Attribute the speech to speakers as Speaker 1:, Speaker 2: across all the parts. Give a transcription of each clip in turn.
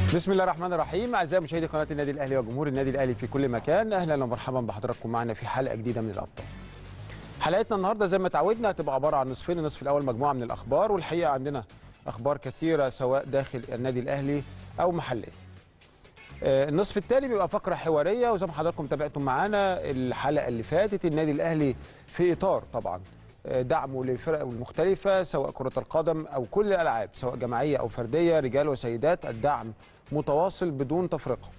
Speaker 1: بسم الله الرحمن الرحيم اعزائي مشاهدي قناه النادي الاهلي وجمهور النادي الاهلي في كل مكان اهلا ومرحبا بحضراتكم معنا في حلقه جديده من الابطال حلقتنا النهارده زي ما تعودنا هتبقى عباره عن نصفين النصف الاول مجموعه من الاخبار والحقيقه عندنا اخبار كثيره سواء داخل النادي الاهلي او محليا آه، النصف الثاني بيبقى فقره حواريه وزي ما حضراتكم تابعتم معانا الحلقه اللي فاتت النادي الاهلي في اطار طبعا آه، دعمه للفرق المختلفه سواء كره القدم او كل الالعاب سواء جماعيه او فرديه رجال وسيدات الدعم متواصل بدون تفرقه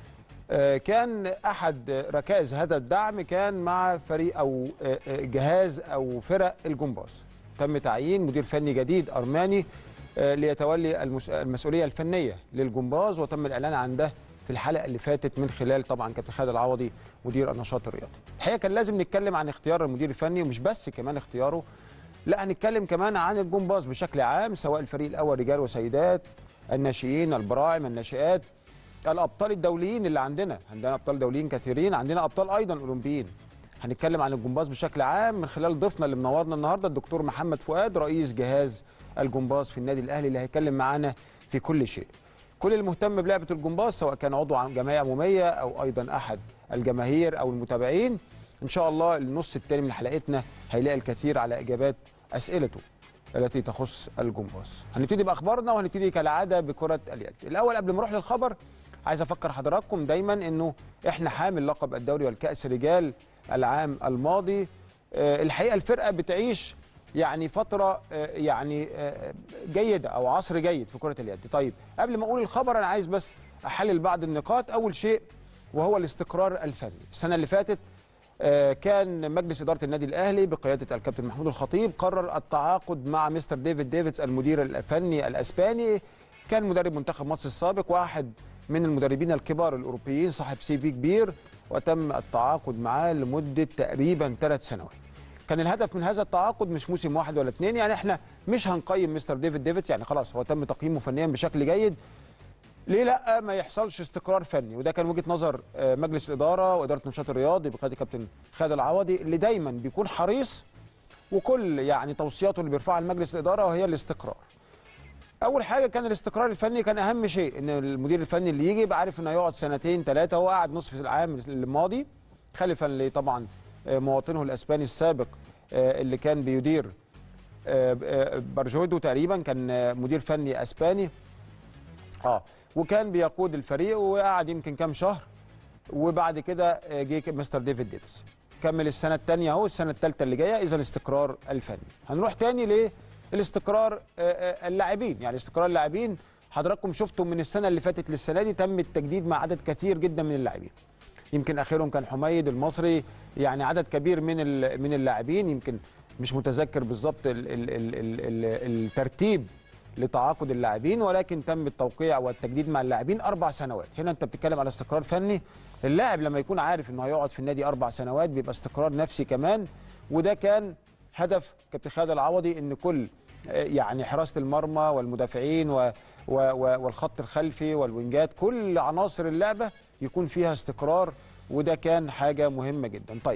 Speaker 1: آه، كان احد ركائز هذا الدعم كان مع فريق او آه، آه، جهاز او فرق الجمباز تم تعيين مدير فني جديد ارماني آه، ليتولي المس- المسؤوليه الفنيه للجمباز وتم الاعلان عن ده في الحلقه اللي فاتت من خلال طبعا كابتن خالد العوضي مدير النشاط الرياضي. الحقيقه كان لازم نتكلم عن اختيار المدير الفني ومش بس كمان اختياره لا هنتكلم كمان عن الجمباز بشكل عام سواء الفريق الاول رجال وسيدات الناشئين البراعم الناشئات الابطال الدوليين اللي عندنا عندنا ابطال دوليين كثيرين عندنا ابطال ايضا اولمبيين هنتكلم عن الجمباز بشكل عام من خلال ضيفنا اللي منورنا النهارده الدكتور محمد فؤاد رئيس جهاز الجمباز في النادي الاهلي اللي هيتكلم معانا في كل شيء كل المهتم بلعبه الجمباز سواء كان عضو عن جمعيه عموميه او ايضا احد الجماهير او المتابعين ان شاء الله النص الثاني من حلقتنا هيلاقي الكثير على اجابات اسئلته التي تخص الجمباز هنبتدي باخبارنا وهنبتدي كالعاده بكره اليد الاول قبل ما اروح للخبر عايز افكر حضراتكم دايما انه احنا حامل لقب الدوري والكاس رجال العام الماضي آه، الحقيقه الفرقه بتعيش يعني فتره آه، يعني آه، جيده او عصر جيد في كره اليد طيب قبل ما اقول الخبر انا عايز بس احلل بعض النقاط اول شيء وهو الاستقرار الفني السنه اللي فاتت آه، كان مجلس اداره النادي الاهلي بقياده الكابتن محمود الخطيب قرر التعاقد مع مستر ديفيد ديفيدز المدير الفني الاسباني كان مدرب منتخب مصر السابق واحد من المدربين الكبار الاوروبيين صاحب سي في كبير وتم التعاقد معاه لمده تقريبا ثلاث سنوات. كان الهدف من هذا التعاقد مش موسم واحد ولا اثنين يعني احنا مش هنقيم مستر ديفيد ديفيدز يعني خلاص هو تم تقييمه فنيا بشكل جيد ليه لا ما يحصلش استقرار فني وده كان وجهه نظر آه، مجلس الاداره واداره النشاط الرياضي بقياده كابتن خالد العوضي اللي دايما بيكون حريص وكل يعني توصياته اللي بيرفعها لمجلس الاداره وهي الاستقرار. اول حاجه كان الاستقرار الفني كان اهم شيء ان المدير الفني اللي يجي يبقى عارف انه هيقعد سنتين ثلاثه هو قاعد نصف العام الماضي خلفا لطبعا آه، مواطنه الاسباني السابق آه، اللي كان بيدير آه، آه، برجودو تقريبا كان آه، مدير فني اسباني اه وكان بيقود الفريق وقعد يمكن كام شهر وبعد كده آه، جه مستر ديفيد ديفيس كمل السنه الثانيه اهو السنه الثالثه اللي جايه اذا الاستقرار الفني هنروح تاني للاستقرار آه، آه، اللاعبين يعني استقرار اللاعبين حضراتكم شفتوا من السنه اللي فاتت للسنه دي تم التجديد مع عدد كثير جدا من اللاعبين يمكن اخرهم كان حميد المصري يعني عدد كبير من ال- من اللاعبين يمكن مش متذكر بالظبط ال- ال- ال- ال- ال- الترتيب لتعاقد اللاعبين ولكن تم التوقيع والتجديد مع اللاعبين اربع سنوات هنا انت بتتكلم على استقرار فني اللاعب لما يكون عارف انه هيقعد في النادي اربع سنوات بيبقى استقرار نفسي كمان وده كان هدف كابتن خالد العوضي ان كل آه، يعني حراسه المرمى والمدافعين و و و والخط الخلفي والوينجات كل عناصر اللعبه يكون فيها استقرار وده كان حاجه مهمه جدا طيب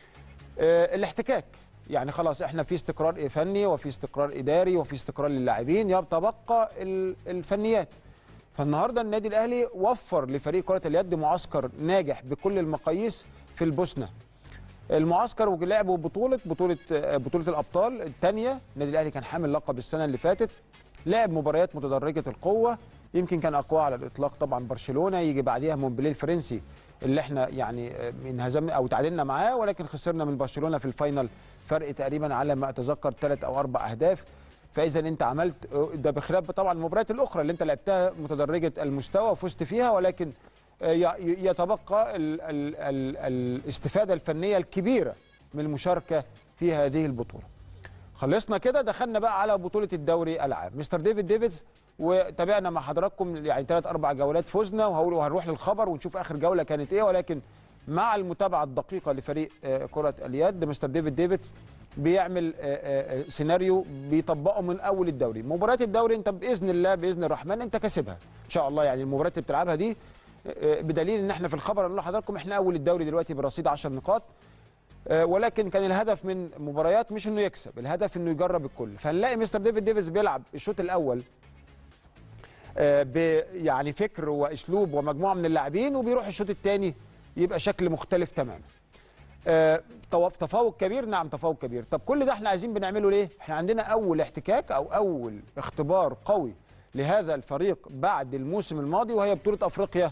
Speaker 1: آه، الاحتكاك يعني خلاص احنا في استقرار فني وفي استقرار اداري وفي استقرار للاعبين يتبقى ال- الفنيات فالنهارده النادي الاهلي وفر لفريق كره اليد معسكر ناجح بكل المقاييس في البوسنه المعسكر ولعبوا بطوله بطوله آه، بطوله الابطال الثانيه النادي الاهلي كان حامل لقب السنه اللي فاتت لعب مباريات متدرجه القوه يمكن كان اقوى على الاطلاق طبعا برشلونه يجي بعديها مونبليه الفرنسي اللي احنا يعني آه، انهزمنا او تعادلنا معاه ولكن خسرنا من برشلونه في الفاينل فرق تقريبا على ما اتذكر ثلاث او اربع اهداف فاذا انت عملت آه، ده بخلاف طبعا المباريات الاخرى اللي انت لعبتها متدرجه المستوى وفزت فيها ولكن آه، ي- يتبقى ال ال ال الاستفاده الفنيه الكبيره من المشاركه في هذه البطوله خلصنا كده دخلنا بقى على بطوله الدوري العام مستر ديفيد ديفيدز وتابعنا مع حضراتكم يعني ثلاث اربع جولات فزنا وهقول وهنروح للخبر ونشوف اخر جوله كانت ايه ولكن مع المتابعه الدقيقه لفريق آه، كره اليد مستر ديفيد ديفيدز بيعمل آه، آه، آه، سيناريو بيطبقه من اول الدوري مباريات الدوري انت باذن الله باذن الرحمن انت كسبها ان شاء الله يعني المباريات اللي بتلعبها دي آه، بدليل ان احنا في الخبر اللي لحضراتكم احنا اول الدوري دلوقتي برصيد 10 نقاط آه، ولكن كان الهدف من مباريات مش انه يكسب الهدف انه يجرب الكل فنلاقي مستر ديفيد ديفيز بيلعب الشوط الاول آه، ب يعني فكر واسلوب ومجموعه من اللاعبين وبيروح الشوط الثاني يبقى شكل مختلف تماما آه، تو- تفوق كبير نعم تفوق كبير طب كل ده احنا عايزين بنعمله ليه احنا عندنا اول احتكاك او اول اختبار قوي لهذا الفريق بعد الموسم الماضي وهي بطوله افريقيا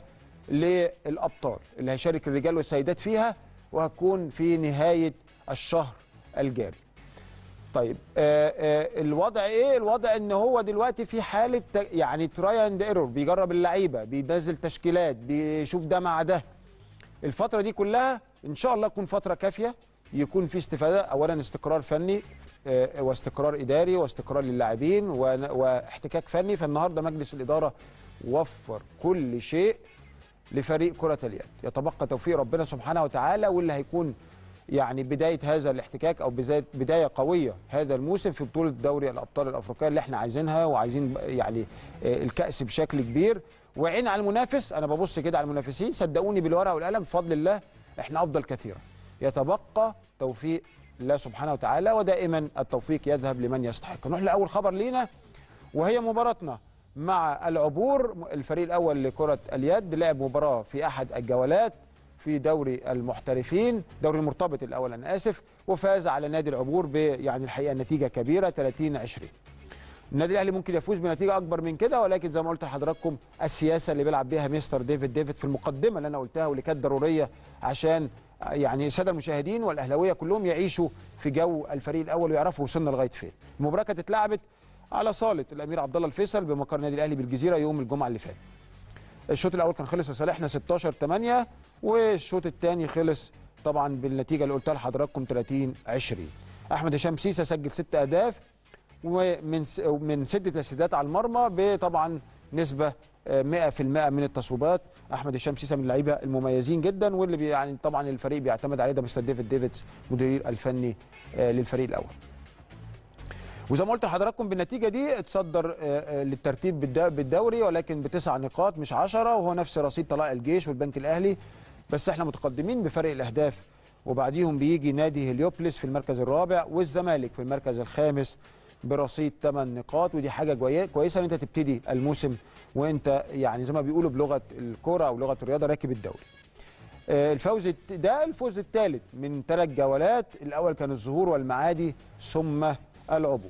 Speaker 1: للابطال اللي هيشارك الرجال والسيدات فيها وهتكون في نهايه الشهر الجاري طيب آه آه الوضع ايه الوضع ان هو دلوقتي في حاله ت- يعني تراي اند ايرور بيجرب اللعيبه بينزل تشكيلات بيشوف ده مع ده الفتره دي كلها ان شاء الله تكون فتره كافيه يكون في استفاده اولا استقرار فني آه، واستقرار اداري واستقرار للاعبين ون- واحتكاك فني فالنهارده مجلس الاداره وفر كل شيء لفريق كره اليد يتبقى توفيق ربنا سبحانه وتعالى واللي هيكون يعني بدايه هذا الاحتكاك او بدايه بدايه قويه هذا الموسم في بطوله دوري الابطال الافريقيه اللي احنا عايزينها وعايزين يعني آه، الكاس بشكل كبير وعين على المنافس انا ببص كده على المنافسين صدقوني بالورقه والقلم بفضل الله احنا افضل كثيرا يتبقى توفيق الله سبحانه وتعالى ودائما التوفيق يذهب لمن يستحق نروح لاول خبر لينا وهي مباراتنا مع العبور الفريق الاول لكره اليد لعب مباراه في احد الجولات في دوري المحترفين دوري المرتبط الاول انا اسف وفاز على نادي العبور ب يعني الحقيقه نتيجه كبيره 30 20 النادي الاهلي ممكن يفوز بنتيجه اكبر من كده ولكن زي ما قلت لحضراتكم السياسه اللي بيلعب بيها مستر ديفيد ديفيد في المقدمه اللي انا قلتها واللي كانت ضروريه عشان يعني الساده المشاهدين والاهلاويه كلهم يعيشوا في جو الفريق الاول ويعرفوا وصلنا لغايه فين. المباراه كانت اتلعبت على صاله الامير عبد الله الفيصل بمقر النادي الاهلي بالجزيره يوم الجمعه اللي فات. الشوط الاول كان خلص لصالحنا 16 8 والشوط الثاني خلص طبعا بالنتيجه اللي قلتها لحضراتكم 30 20 احمد هشام سيسه سجل ست اهداف ومن س- من ست تسديدات على المرمى بطبعا نسبه آه، 100% من التصويبات احمد هشام سيسه من اللعيبه المميزين جدا واللي بي يعني طبعا الفريق بيعتمد عليه ده مستر ديفيد ديفيدز مدير الفني آه، للفريق الاول وزي ما قلت لحضراتكم بالنتيجه دي اتصدر آه، آه، للترتيب بالد- بالدوري ولكن بتسع نقاط مش عشرة وهو نفس رصيد طلائع الجيش والبنك الاهلي بس احنا متقدمين بفرق الاهداف وبعديهم بيجي نادي هليوبلس في المركز الرابع والزمالك في المركز الخامس برصيد 8 نقاط ودي حاجه جوي- كويسه ان انت تبتدي الموسم وانت يعني زي ما بيقولوا بلغه الكوره او لغه الرياضه راكب الدوري. آه، الفوز الت- ده الفوز الثالث من ثلاث جولات الاول كان الظهور والمعادي ثم العبور.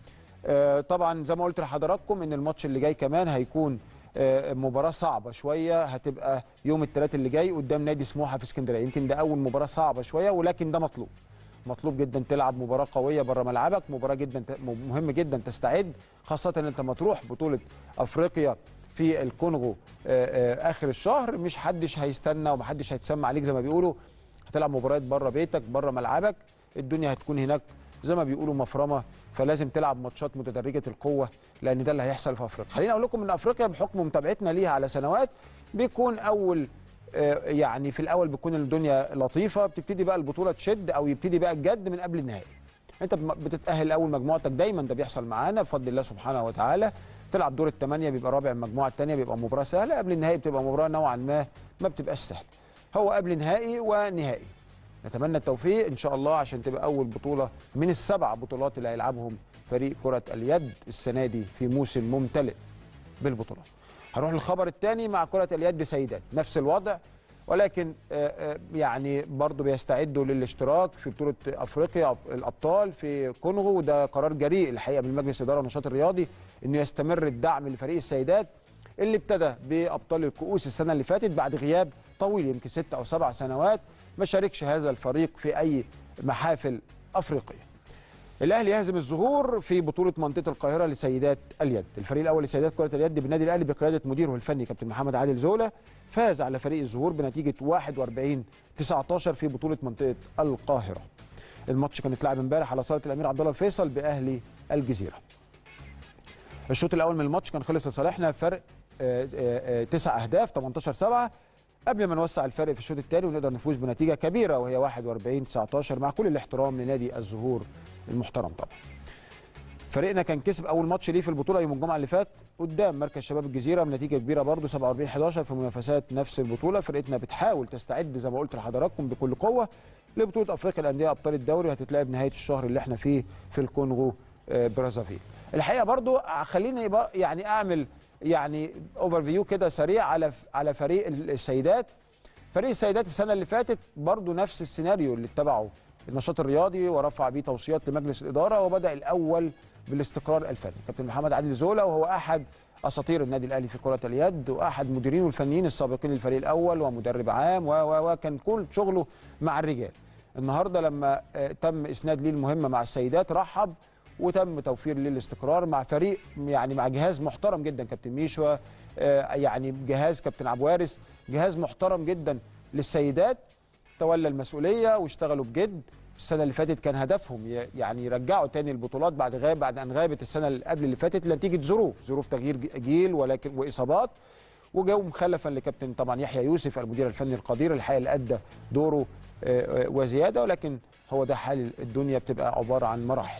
Speaker 1: آه، طبعا زي ما قلت لحضراتكم ان الماتش اللي جاي كمان هيكون آه، مباراه صعبه شويه هتبقى يوم الثلاث اللي جاي قدام نادي سموحه في اسكندريه يمكن ده اول مباراه صعبه شويه ولكن ده مطلوب مطلوب جدا تلعب مباراه قويه بره ملعبك مباراه جدا مهم جدا تستعد خاصه ان انت لما تروح بطوله افريقيا في الكونغو آه، آه، اخر الشهر مش حدش هيستنى ومحدش هيتسمى عليك زي ما بيقولوا هتلعب مباريات بره بيتك بره ملعبك الدنيا هتكون هناك زي ما بيقولوا مفرمه فلازم تلعب ماتشات متدرجه القوه لان ده اللي هيحصل في افريقيا خليني اقول لكم ان افريقيا بحكم متابعتنا ليها على سنوات بيكون اول آه، يعني في الاول بتكون الدنيا لطيفه بتبتدي بقى البطوله تشد او يبتدي بقى الجد من قبل النهائي انت بم- بتتاهل اول مجموعتك دايما ده بيحصل معانا بفضل الله سبحانه وتعالى تلعب دور الثمانيه بيبقى رابع المجموعه الثانيه بيبقى مباراه سهله قبل النهائي بتبقى مباراه نوعا ما ما بتبقاش سهله هو قبل نهائي ونهائي نتمنى التوفيق ان شاء الله عشان تبقى اول بطوله من السبع بطولات اللي هيلعبهم فريق كره اليد السنه دي في موسم ممتلئ بالبطولات هنروح للخبر الثاني مع كره اليد سيدات نفس الوضع ولكن آه، آه، يعني برضو بيستعدوا للاشتراك في بطوله افريقيا الابطال في كونغو وده قرار جريء الحقيقه من مجلس الاداره والنشاط الرياضي انه يستمر الدعم لفريق السيدات اللي ابتدى بابطال الكؤوس السنه اللي فاتت بعد غياب طويل يمكن ست او سبع سنوات ما شاركش هذا الفريق في اي محافل افريقيه. الاهلي يهزم الظهور في بطوله منطقه القاهره لسيدات اليد، الفريق الاول لسيدات كره اليد بالنادي الاهلي بقياده مديره الفني كابتن محمد عادل زولا فاز على فريق الظهور بنتيجه 41 19 في بطوله منطقه القاهره. الماتش كان اتلعب امبارح على صاله الامير عبد الله الفيصل باهلي الجزيره. الشوط الاول من الماتش كان خلص لصالحنا فرق آه، آه، آه، تسع اهداف 18 7 قبل ما نوسع الفرق في الشوط الثاني ونقدر نفوز بنتيجه كبيره وهي 41 19 مع كل الاحترام لنادي الزهور المحترم طبعا. فريقنا كان كسب اول ماتش ليه في البطوله يوم الجمعه اللي فات قدام مركز شباب الجزيره بنتيجه كبيره برضه 47 11 في منافسات نفس البطوله فرقتنا بتحاول تستعد زي ما قلت لحضراتكم بكل قوه لبطوله افريقيا الانديه ابطال الدوري وهتتلعب نهايه الشهر اللي احنا فيه في الكونغو آه، برازافيل. الحقيقه برضه خليني بقى يعني اعمل يعني اوفر فيو كده سريع على على فريق السيدات فريق السيدات السنه اللي فاتت برضو نفس السيناريو اللي اتبعه النشاط الرياضي ورفع بيه توصيات لمجلس الاداره وبدا الاول بالاستقرار الفني كابتن محمد عادل زولا وهو احد اساطير النادي الاهلي في كره اليد واحد مديرين الفنيين السابقين للفريق الاول ومدرب عام وكان كل شغله مع الرجال النهارده لما تم اسناد ليه المهمه مع السيدات رحب وتم توفير ليه الاستقرار مع فريق يعني مع جهاز محترم جدا كابتن ميشوا يعني جهاز كابتن عبد وارث جهاز محترم جدا للسيدات تولى المسؤوليه واشتغلوا بجد السنه اللي فاتت كان هدفهم يعني يرجعوا تاني البطولات بعد غاب بعد ان غابت السنه اللي قبل اللي فاتت نتيجه ظروف ظروف تغيير جيل ولكن واصابات وجاوا مخلفا لكابتن طبعا يحيى يوسف المدير الفني القدير الحقيقه اللي ادى دوره وزياده ولكن هو ده حال الدنيا بتبقى عباره عن مراحل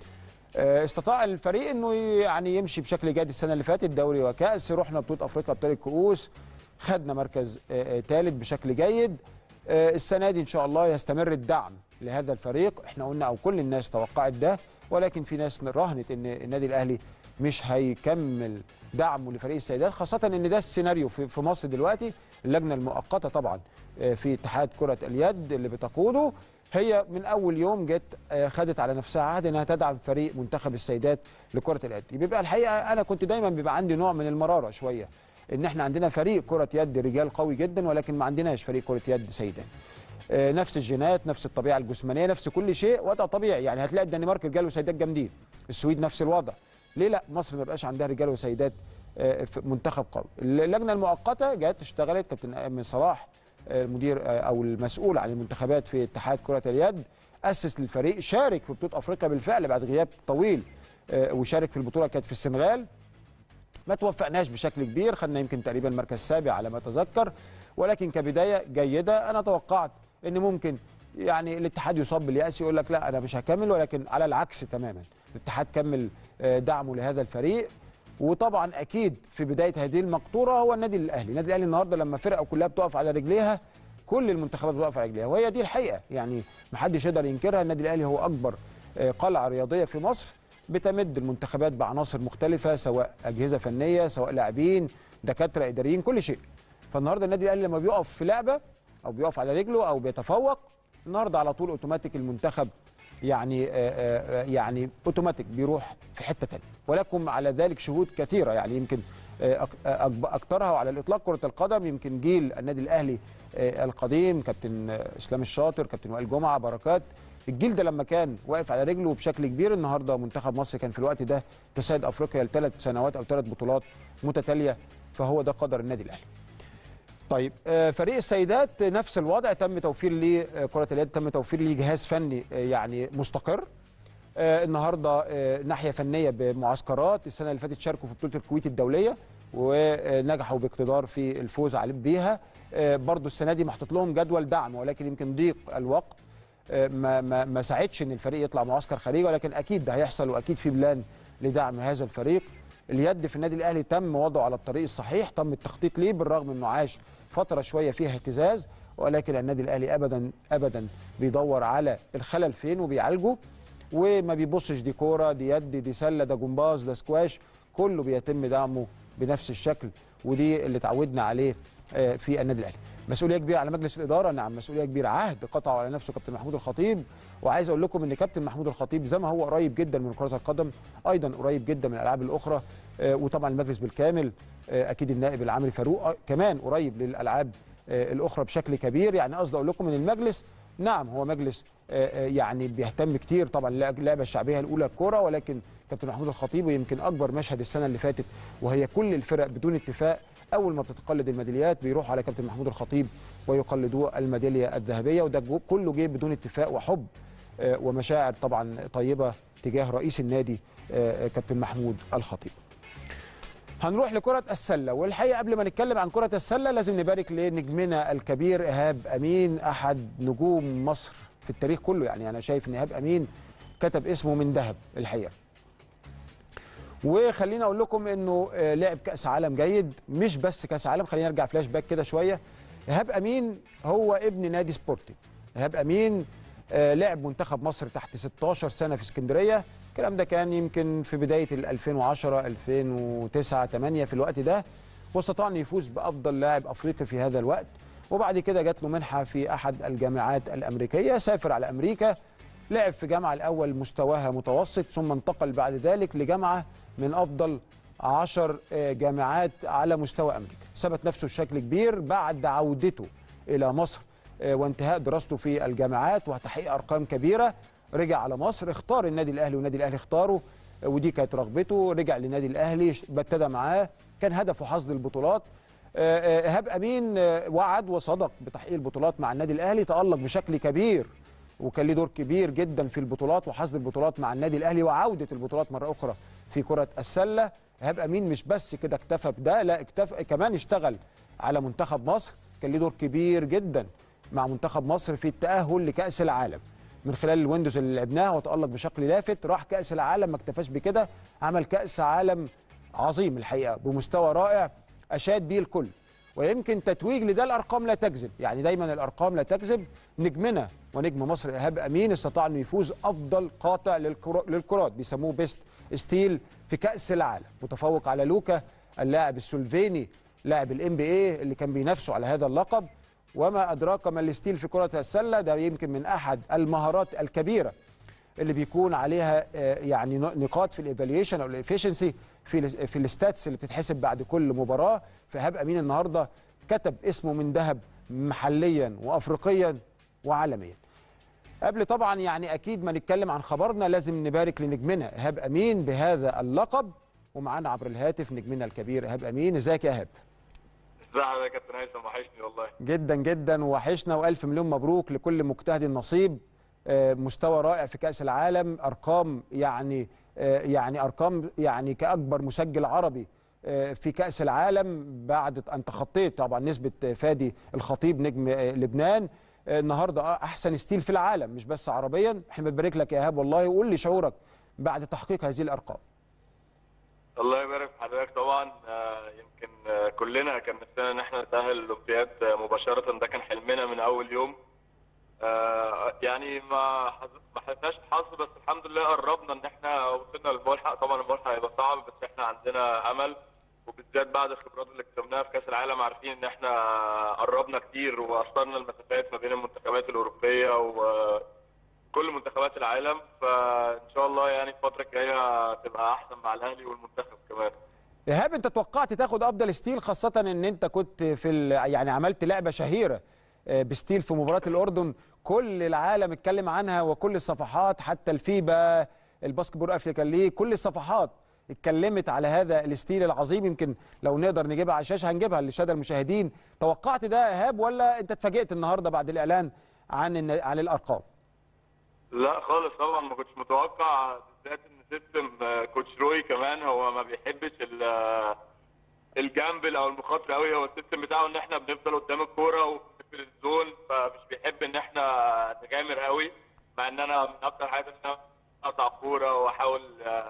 Speaker 1: استطاع الفريق انه يعني يمشي بشكل جيد السنه اللي فاتت دوري وكاس رحنا بطوله افريقيا ابطال الكؤوس خدنا مركز ثالث بشكل جيد السنه دي ان شاء الله يستمر الدعم لهذا الفريق احنا قلنا او كل الناس توقعت ده ولكن في ناس راهنت ان النادي الاهلي مش هيكمل دعمه لفريق السيدات خاصه ان ده السيناريو في مصر دلوقتي اللجنه المؤقته طبعا في اتحاد كره اليد اللي بتقوده هي من اول يوم جت خدت على نفسها عهد انها تدعم فريق منتخب السيدات لكره اليد بيبقى الحقيقه انا كنت دايما بيبقى عندي نوع من المراره شويه ان احنا عندنا فريق كره يد رجال قوي جدا ولكن ما عندناش فريق كره يد سيدات نفس الجينات نفس الطبيعه الجسمانيه نفس كل شيء وضع طبيعي يعني هتلاقي الدنمارك رجال وسيدات جامدين السويد نفس الوضع ليه لا مصر ما يبقاش عندها رجال وسيدات في منتخب قوي اللجنه المؤقته جت اشتغلت كابتن امين صلاح المدير او المسؤول عن المنتخبات في اتحاد كره اليد اسس للفريق شارك في بطوله افريقيا بالفعل بعد غياب طويل وشارك في البطوله كانت في السنغال ما توفقناش بشكل كبير خدنا يمكن تقريبا مركز سابع على ما اتذكر ولكن كبدايه جيده انا توقعت ان ممكن يعني الاتحاد يصاب بالياس يقول لك لا انا مش هكمل ولكن على العكس تماما الاتحاد كمل دعمه لهذا الفريق وطبعا اكيد في بدايه هذه المقطوره هو النادي الاهلي النادي الاهلي النهارده لما فرقه كلها بتقف على رجليها كل المنتخبات بتقف على رجليها وهي دي الحقيقه يعني ما حدش يقدر ينكرها النادي الاهلي هو اكبر قلعه رياضيه في مصر بتمد المنتخبات بعناصر مختلفه سواء اجهزه فنيه سواء لاعبين دكاتره اداريين كل شيء فالنهارده النادي الاهلي لما بيقف في لعبه او بيقف على رجله او بيتفوق النهارده على طول اوتوماتيك المنتخب يعني آآ آآ يعني اوتوماتيك بيروح في حته ثانيه ولكم على ذلك شهود كثيره يعني يمكن اكثرها وعلى الاطلاق كره القدم يمكن جيل النادي الاهلي القديم كابتن اسلام الشاطر كابتن وائل جمعه بركات الجيل ده لما كان واقف على رجله بشكل كبير النهارده منتخب مصر كان في الوقت ده تسيد افريقيا لثلاث سنوات او ثلاث بطولات متتاليه فهو ده قدر النادي الاهلي. طيب فريق السيدات نفس الوضع تم توفير ليه كره اليد تم توفير ليه جهاز فني يعني مستقر النهارده ناحيه فنيه بمعسكرات السنه اللي فاتت شاركوا في بطوله الكويت الدوليه ونجحوا باقتدار في الفوز على بيها برضو السنه دي محطوط لهم جدول دعم ولكن يمكن ضيق الوقت ما ما ما ساعدش ان الفريق يطلع معسكر خارجي ولكن اكيد ده هيحصل واكيد في بلان لدعم هذا الفريق اليد في النادي الاهلي تم وضعه على الطريق الصحيح تم التخطيط ليه بالرغم انه عاش فتره شويه فيها اهتزاز ولكن النادي الاهلي ابدا ابدا بيدور على الخلل فين وبيعالجه وما بيبصش دي كوره دي يد دي سله ده جمباز ده سكواش كله بيتم دعمه بنفس الشكل ودي اللي اتعودنا عليه في النادي الاهلي مسؤوليه كبيره على مجلس الاداره نعم مسؤوليه كبيره عهد قطعه على نفسه كابتن محمود الخطيب وعايز اقول لكم ان كابتن محمود الخطيب زي ما هو قريب جدا من كره القدم ايضا قريب جدا من الالعاب الاخرى وطبعا المجلس بالكامل اكيد النائب العامري فاروق كمان قريب للالعاب الاخرى بشكل كبير يعني قصدي اقول لكم ان المجلس نعم هو مجلس يعني بيهتم كتير طبعا اللعبه الشعبيه الاولى الكوره ولكن كابتن محمود الخطيب ويمكن اكبر مشهد السنه اللي فاتت وهي كل الفرق بدون اتفاق اول ما بتتقلد الميداليات بيروحوا على كابتن محمود الخطيب ويقلدوه الميداليه الذهبيه وده كله جه بدون اتفاق وحب ومشاعر طبعا طيبه تجاه رئيس النادي كابتن محمود الخطيب. هنروح لكرة السلة والحقيقة قبل ما نتكلم عن كرة السلة لازم نبارك لنجمنا الكبير إيهاب أمين أحد نجوم مصر في التاريخ كله يعني أنا شايف إن إيهاب أمين كتب اسمه من ذهب الحقيقة وخليني أقول لكم إنه لعب كأس عالم جيد مش بس كأس عالم خلينا نرجع فلاش باك كده شوية إيهاب أمين هو ابن نادي سبورتنج إيهاب أمين لعب منتخب مصر تحت 16 سنة في اسكندرية الكلام ده كان يمكن في بدايه ال 2010 2009 8 في الوقت ده واستطاع انه يفوز بافضل لاعب افريقي في هذا الوقت وبعد كده جات له منحه في احد الجامعات الامريكيه سافر على امريكا لعب في جامعه الاول مستواها متوسط ثم انتقل بعد ذلك لجامعه من افضل عشر جامعات على مستوى امريكا ثبت نفسه بشكل كبير بعد عودته الى مصر وانتهاء دراسته في الجامعات وتحقيق ارقام كبيره رجع على مصر اختار النادي الاهلي والنادي الاهلي اختاره ودي كانت رغبته رجع للنادي الاهلي ابتدى معاه كان هدفه حصد البطولات ايهاب امين وعد وصدق بتحقيق البطولات مع النادي الاهلي تالق بشكل كبير وكان له دور كبير جدا في البطولات وحصد البطولات مع النادي الاهلي وعوده البطولات مره اخرى في كره السله ايهاب امين مش بس كده اكتفى بده لا اكتفى كمان اشتغل على منتخب مصر كان له دور كبير جدا مع منتخب مصر في التاهل لكاس العالم من خلال الويندوز اللي لعبناها وتالق بشكل لافت راح كاس العالم ما اكتفاش بكده عمل كاس عالم عظيم الحقيقه بمستوى رائع اشاد بيه الكل ويمكن تتويج لده الارقام لا تكذب يعني دايما الارقام لا تكذب نجمنا ونجم مصر ايهاب امين استطاع انه يفوز افضل قاطع للكرات بيسموه بيست ستيل في كاس العالم متفوق على لوكا اللاعب السلوفيني لاعب الام بي اي اللي كان بينافسه على هذا اللقب وما ادراك ما الستيل في كره السله ده يمكن من احد المهارات الكبيره اللي بيكون عليها يعني نقاط في الايفالويشن او الافشنسي في في الستاتس اللي بتتحسب بعد كل مباراه فايهاب امين النهارده كتب اسمه من ذهب محليا وافريقيا وعالميا قبل طبعا يعني اكيد ما نتكلم عن خبرنا لازم نبارك لنجمنا ايهاب امين بهذا اللقب ومعانا عبر الهاتف نجمنا الكبير ايهاب امين ازيك يا ايهاب
Speaker 2: ازي حضرتك يا كابتن هيثم وحشني والله
Speaker 1: جدا جدا وحشنا والف مليون مبروك لكل مجتهد نصيب مستوى رائع في كاس العالم ارقام يعني يعني ارقام يعني كاكبر مسجل عربي في كاس العالم بعد ان تخطيت طبعا نسبه فادي الخطيب نجم لبنان النهارده احسن ستيل في العالم مش بس عربيا احنا بنبارك لك يا ايهاب والله وقول لي شعورك بعد تحقيق هذه الارقام
Speaker 2: الله يبارك في حضرتك طبعا يمكن كلنا كان نفسنا ان احنا نتاهل الاولمبياد مباشره ده كان حلمنا من اول يوم يعني ما ما حسناش الحظ بس الحمد لله قربنا ان احنا وصلنا للملحق طبعا الملحق هيبقى صعب بس احنا عندنا امل وبالذات بعد الخبرات اللي كسبناها في كاس العالم عارفين ان احنا قربنا كتير وقصرنا المسافات ما بين المنتخبات الاوروبيه وكل منتخبات العالم فان شاء الله يعني الفتره الجايه تبقى احسن مع الاهلي والمنتخب كمان
Speaker 1: ايهاب انت توقعت تاخد افضل ستيل خاصه ان انت كنت في يعني عملت لعبه شهيره بستيل في مباراه الاردن كل العالم اتكلم عنها وكل الصفحات حتى الفيبا الباسكتبول افريكان ليج كل الصفحات اتكلمت على هذا الستيل العظيم يمكن لو نقدر نجيبها على الشاشه هنجيبها للساده المشاهدين توقعت ده ايهاب ولا انت اتفاجئت النهارده بعد الاعلان عن عن الارقام
Speaker 2: لا خالص طبعا ما كنتش متوقع بالذات ان سيستم كوتش روي كمان هو ما بيحبش الجامبل او المخاطره قوي هو السيستم بتاعه ان احنا بنفضل قدام الكوره وبنقفل الزون فمش بيحب ان احنا نغامر قوي مع ان انا من اكتر حاجات ان انا اقطع كوره واحاول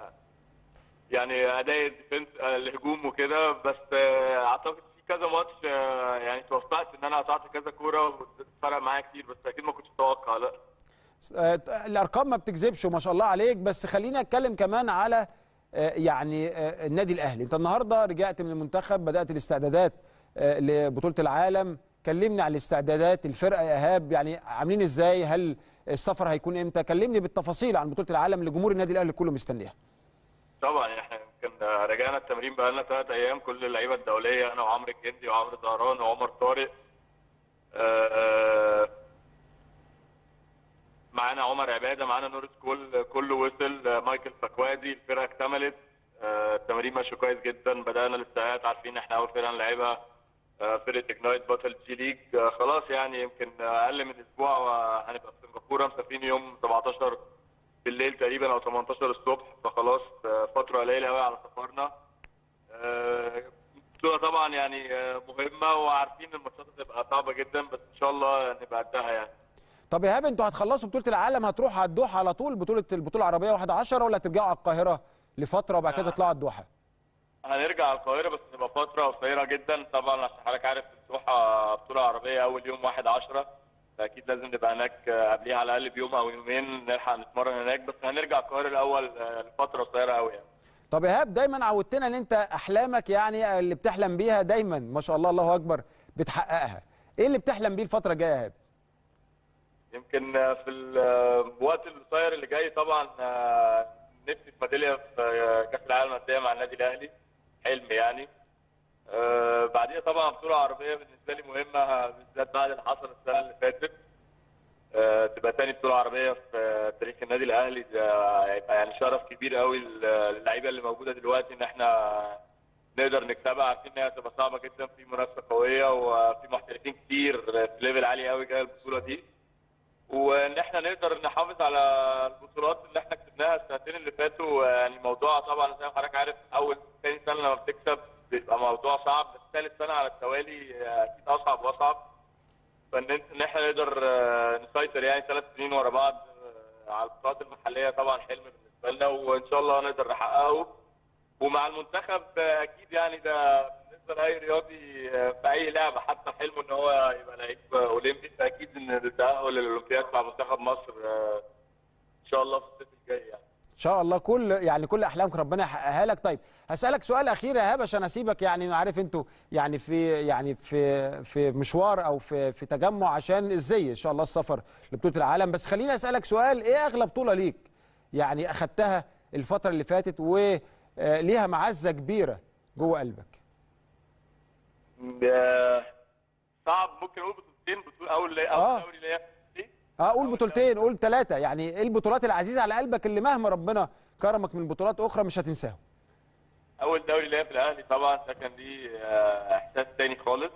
Speaker 2: يعني اداء الديفنس الهجوم وكده بس اعتقد في كذا ماتش يعني توفقت ان انا قطعت كذا كوره وفرق معايا كتير بس اكيد ما كنتش اتوقع لا
Speaker 1: الارقام ما بتكذبش وما شاء الله عليك بس خلينا اتكلم كمان على يعني النادي الاهلي انت النهارده رجعت من المنتخب بدات الاستعدادات لبطوله العالم كلمني عن الاستعدادات الفرقه يا ايهاب يعني عاملين ازاي هل السفر هيكون امتى كلمني بالتفاصيل عن بطوله العالم اللي جمهور النادي الاهلي كله مستنيها
Speaker 2: طبعا احنا يمكن رجعنا التمرين بقى لنا ثلاث ايام كل اللعيبه الدوليه انا وعمرو الجندي وعمرو زهران وعمر طارق معانا عمر عباده معانا نور سكول كله وصل مايكل فكوادي الفرقه اكتملت التمرين ماشي كويس جدا بدانا الاستعدادات عارفين احنا اول فرقه نلعبها فرقه اكنايت بطل جي ليج خلاص يعني يمكن اقل من اسبوع هنبقى في سنغافوره مسافرين يوم 17 بالليل تقريبا او 18 الصبح فخلاص فتره قليله قوي على سفرنا البطوله طبعا يعني مهمه وعارفين الماتشات هتبقى صعبه جدا بس ان شاء الله نبقى قدها يعني
Speaker 1: طب ايهاب انتوا هتخلصوا بطوله العالم هتروحوا على الدوحه على طول بطوله البطوله العربيه 11 ولا ترجعوا على القاهره لفتره وبعد كده تطلعوا على الدوحه؟
Speaker 2: هنرجع على القاهره بس تبقى فتره قصيره جدا طبعا عشان حضرتك عارف الدوحه بطوله عربيه اول يوم 1 10 فاكيد لازم نبقى هناك آه، قبليها على الاقل بيوم او يومين نلحق نتمرن هناك بس هنرجع القاهره الاول آه، لفتره قصيره قوي يعني
Speaker 1: طب ايهاب دايما عودتنا ان انت احلامك يعني اللي بتحلم بيها دايما ما شاء الله الله اكبر بتحققها ايه اللي بتحلم بيه الفتره الجايه يا ايهاب
Speaker 2: يمكن آه، في الوقت القصير اللي جاي طبعا آه، نفسي في ميداليه في آه، كاس العالم للانديه مع النادي الاهلي حلم يعني آه، بعديها طبعا بطوله عربيه بالنسبه لي مهمه بالذات بعد اللي حصل السنه اللي فاتت آه، تبقى تاني بطوله عربيه في آه، تاريخ النادي الاهلي ده هيبقى يعني شرف كبير قوي للعيبه اللي موجوده دلوقتي ان احنا نقدر نكسبها عارفين ان هي هتبقى صعبه جدا في منافسه قويه وفي محترفين كتير في ليفل عالي قوي جايه البطوله دي وان احنا نقدر نحافظ على البطولات اللي احنا كسبناها السنتين اللي فاتوا يعني موضوع طبعا زي ما حضرتك عارف اول ثاني سنه لما بتكسب بيبقى موضوع صعب بس ثالث سنه على التوالي اكيد اصعب واصعب فان ان احنا نقدر آه، نسيطر يعني ثلاث سنين ورا بعض آه، على البطولات المحليه طبعا حلم بالنسبه لنا وان شاء الله نقدر نحققه ومع المنتخب آه، اكيد يعني ده بالنسبه لاي رياضي آه، في اي لعبه حتى حلمه ان هو يبقى لعيب اولمبي فاكيد ان التاهل للاولمبياد مع منتخب مصر آه، ان شاء الله في الصيف الجاي يعني
Speaker 1: ان شاء الله كل يعني كل احلامك ربنا يحققها لك طيب هسالك سؤال اخير يا ايهاب عشان اسيبك يعني عارف انتوا يعني في يعني في في مشوار او في في تجمع عشان الزي ان شاء الله السفر لبطوله العالم بس خليني اسالك سؤال ايه اغلى بطوله ليك يعني اخدتها الفتره اللي فاتت وليها معزه كبيره جوه قلبك
Speaker 2: آه، صعب ممكن اقول بطولتين بطوله اول
Speaker 1: آه.
Speaker 2: اول دوري ليا في
Speaker 1: اه قول بطولتين قول ثلاثه يعني ايه البطولات العزيزه على قلبك اللي مهما ربنا كرمك من بطولات اخرى مش هتنساهم
Speaker 2: اول دوري ليا في الاهلي طبعا ده كان ليه آه، احساس تاني خالص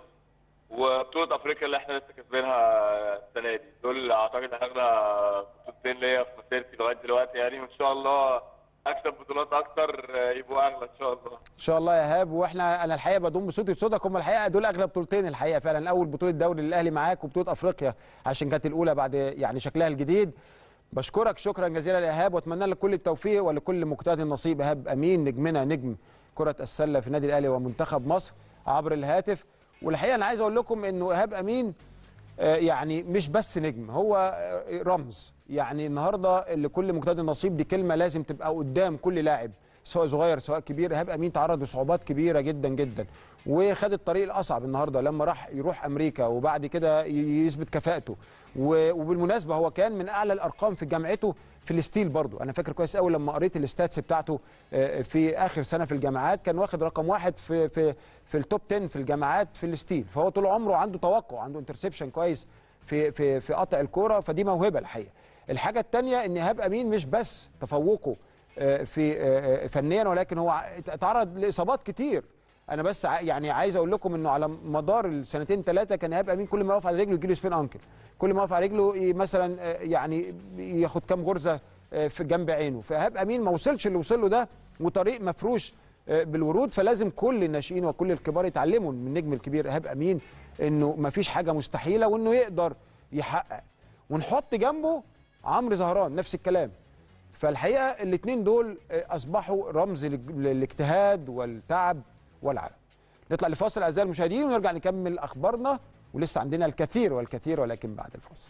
Speaker 2: وبطوله افريقيا اللي احنا لسه كسبينها السنه دي دول اعتقد اغلى بطولتين ليا في مسيرتي لغايه دلوقتي يعني وان شاء الله اكسب بطولات اكتر آه، يبقوا اغلى ان شاء الله
Speaker 1: ان شاء الله يا ايهاب واحنا انا الحقيقه بضم صوتي وصوتك هم الحقيقه دول اغلى بطولتين الحقيقه فعلا اول بطوله دوري للاهلي معاك وبطوله افريقيا عشان كانت الاولى بعد يعني شكلها الجديد بشكرك شكرا جزيلا يا ايهاب واتمنى لك كل التوفيق ولكل مجتهد النصيب ايهاب امين نجمنا نجم كره السله في النادي الاهلي ومنتخب مصر عبر الهاتف والحقيقه انا عايز اقول لكم انه ايهاب امين آه، يعني مش بس نجم هو آه، رمز يعني النهارده لكل مجتهد النصيب دي كلمه لازم تبقى قدام كل لاعب سواء صغير سواء كبير ايهاب امين تعرض لصعوبات كبيره جدا جدا وخد الطريق الاصعب النهارده لما راح يروح امريكا وبعد كده ي- يثبت كفاءته و- وبالمناسبه هو كان من اعلى الارقام في جامعته في الستيل برضو انا فاكر كويس قوي لما قريت الستاتس بتاعته آه، في اخر سنه في الجامعات كان واخد رقم واحد في في في التوب 10 في الجامعات في الستيل فهو طول عمره عنده توقع عنده انترسبشن كويس في في في قطع الكوره فدي موهبه الحقيقه الحاجه الثانيه ان ايهاب امين مش بس تفوقه آه، في آه، آه، فنيا ولكن هو ع- اتعرض لاصابات كتير انا بس ع- يعني عايز اقول لكم انه على مدار السنتين ثلاثه كان ايهاب امين كل ما يقف على رجله يجي له سبين انكل كل ما يقف على رجله ي- مثلا آه، يعني ياخد كام غرزه آه، في جنب عينه فايهاب امين ما وصلش اللي وصل له ده وطريق مفروش آه، بالورود فلازم كل الناشئين وكل الكبار يتعلموا من النجم الكبير ايهاب امين انه ما فيش حاجه مستحيله وانه يقدر يحقق ونحط جنبه عمرو زهران نفس الكلام فالحقيقه الاثنين دول آه، اصبحوا رمز لل- للاجتهاد والتعب والعرق نطلع لفاصل اعزائي المشاهدين ونرجع نكمل اخبارنا ولسه عندنا الكثير والكثير ولكن بعد الفاصل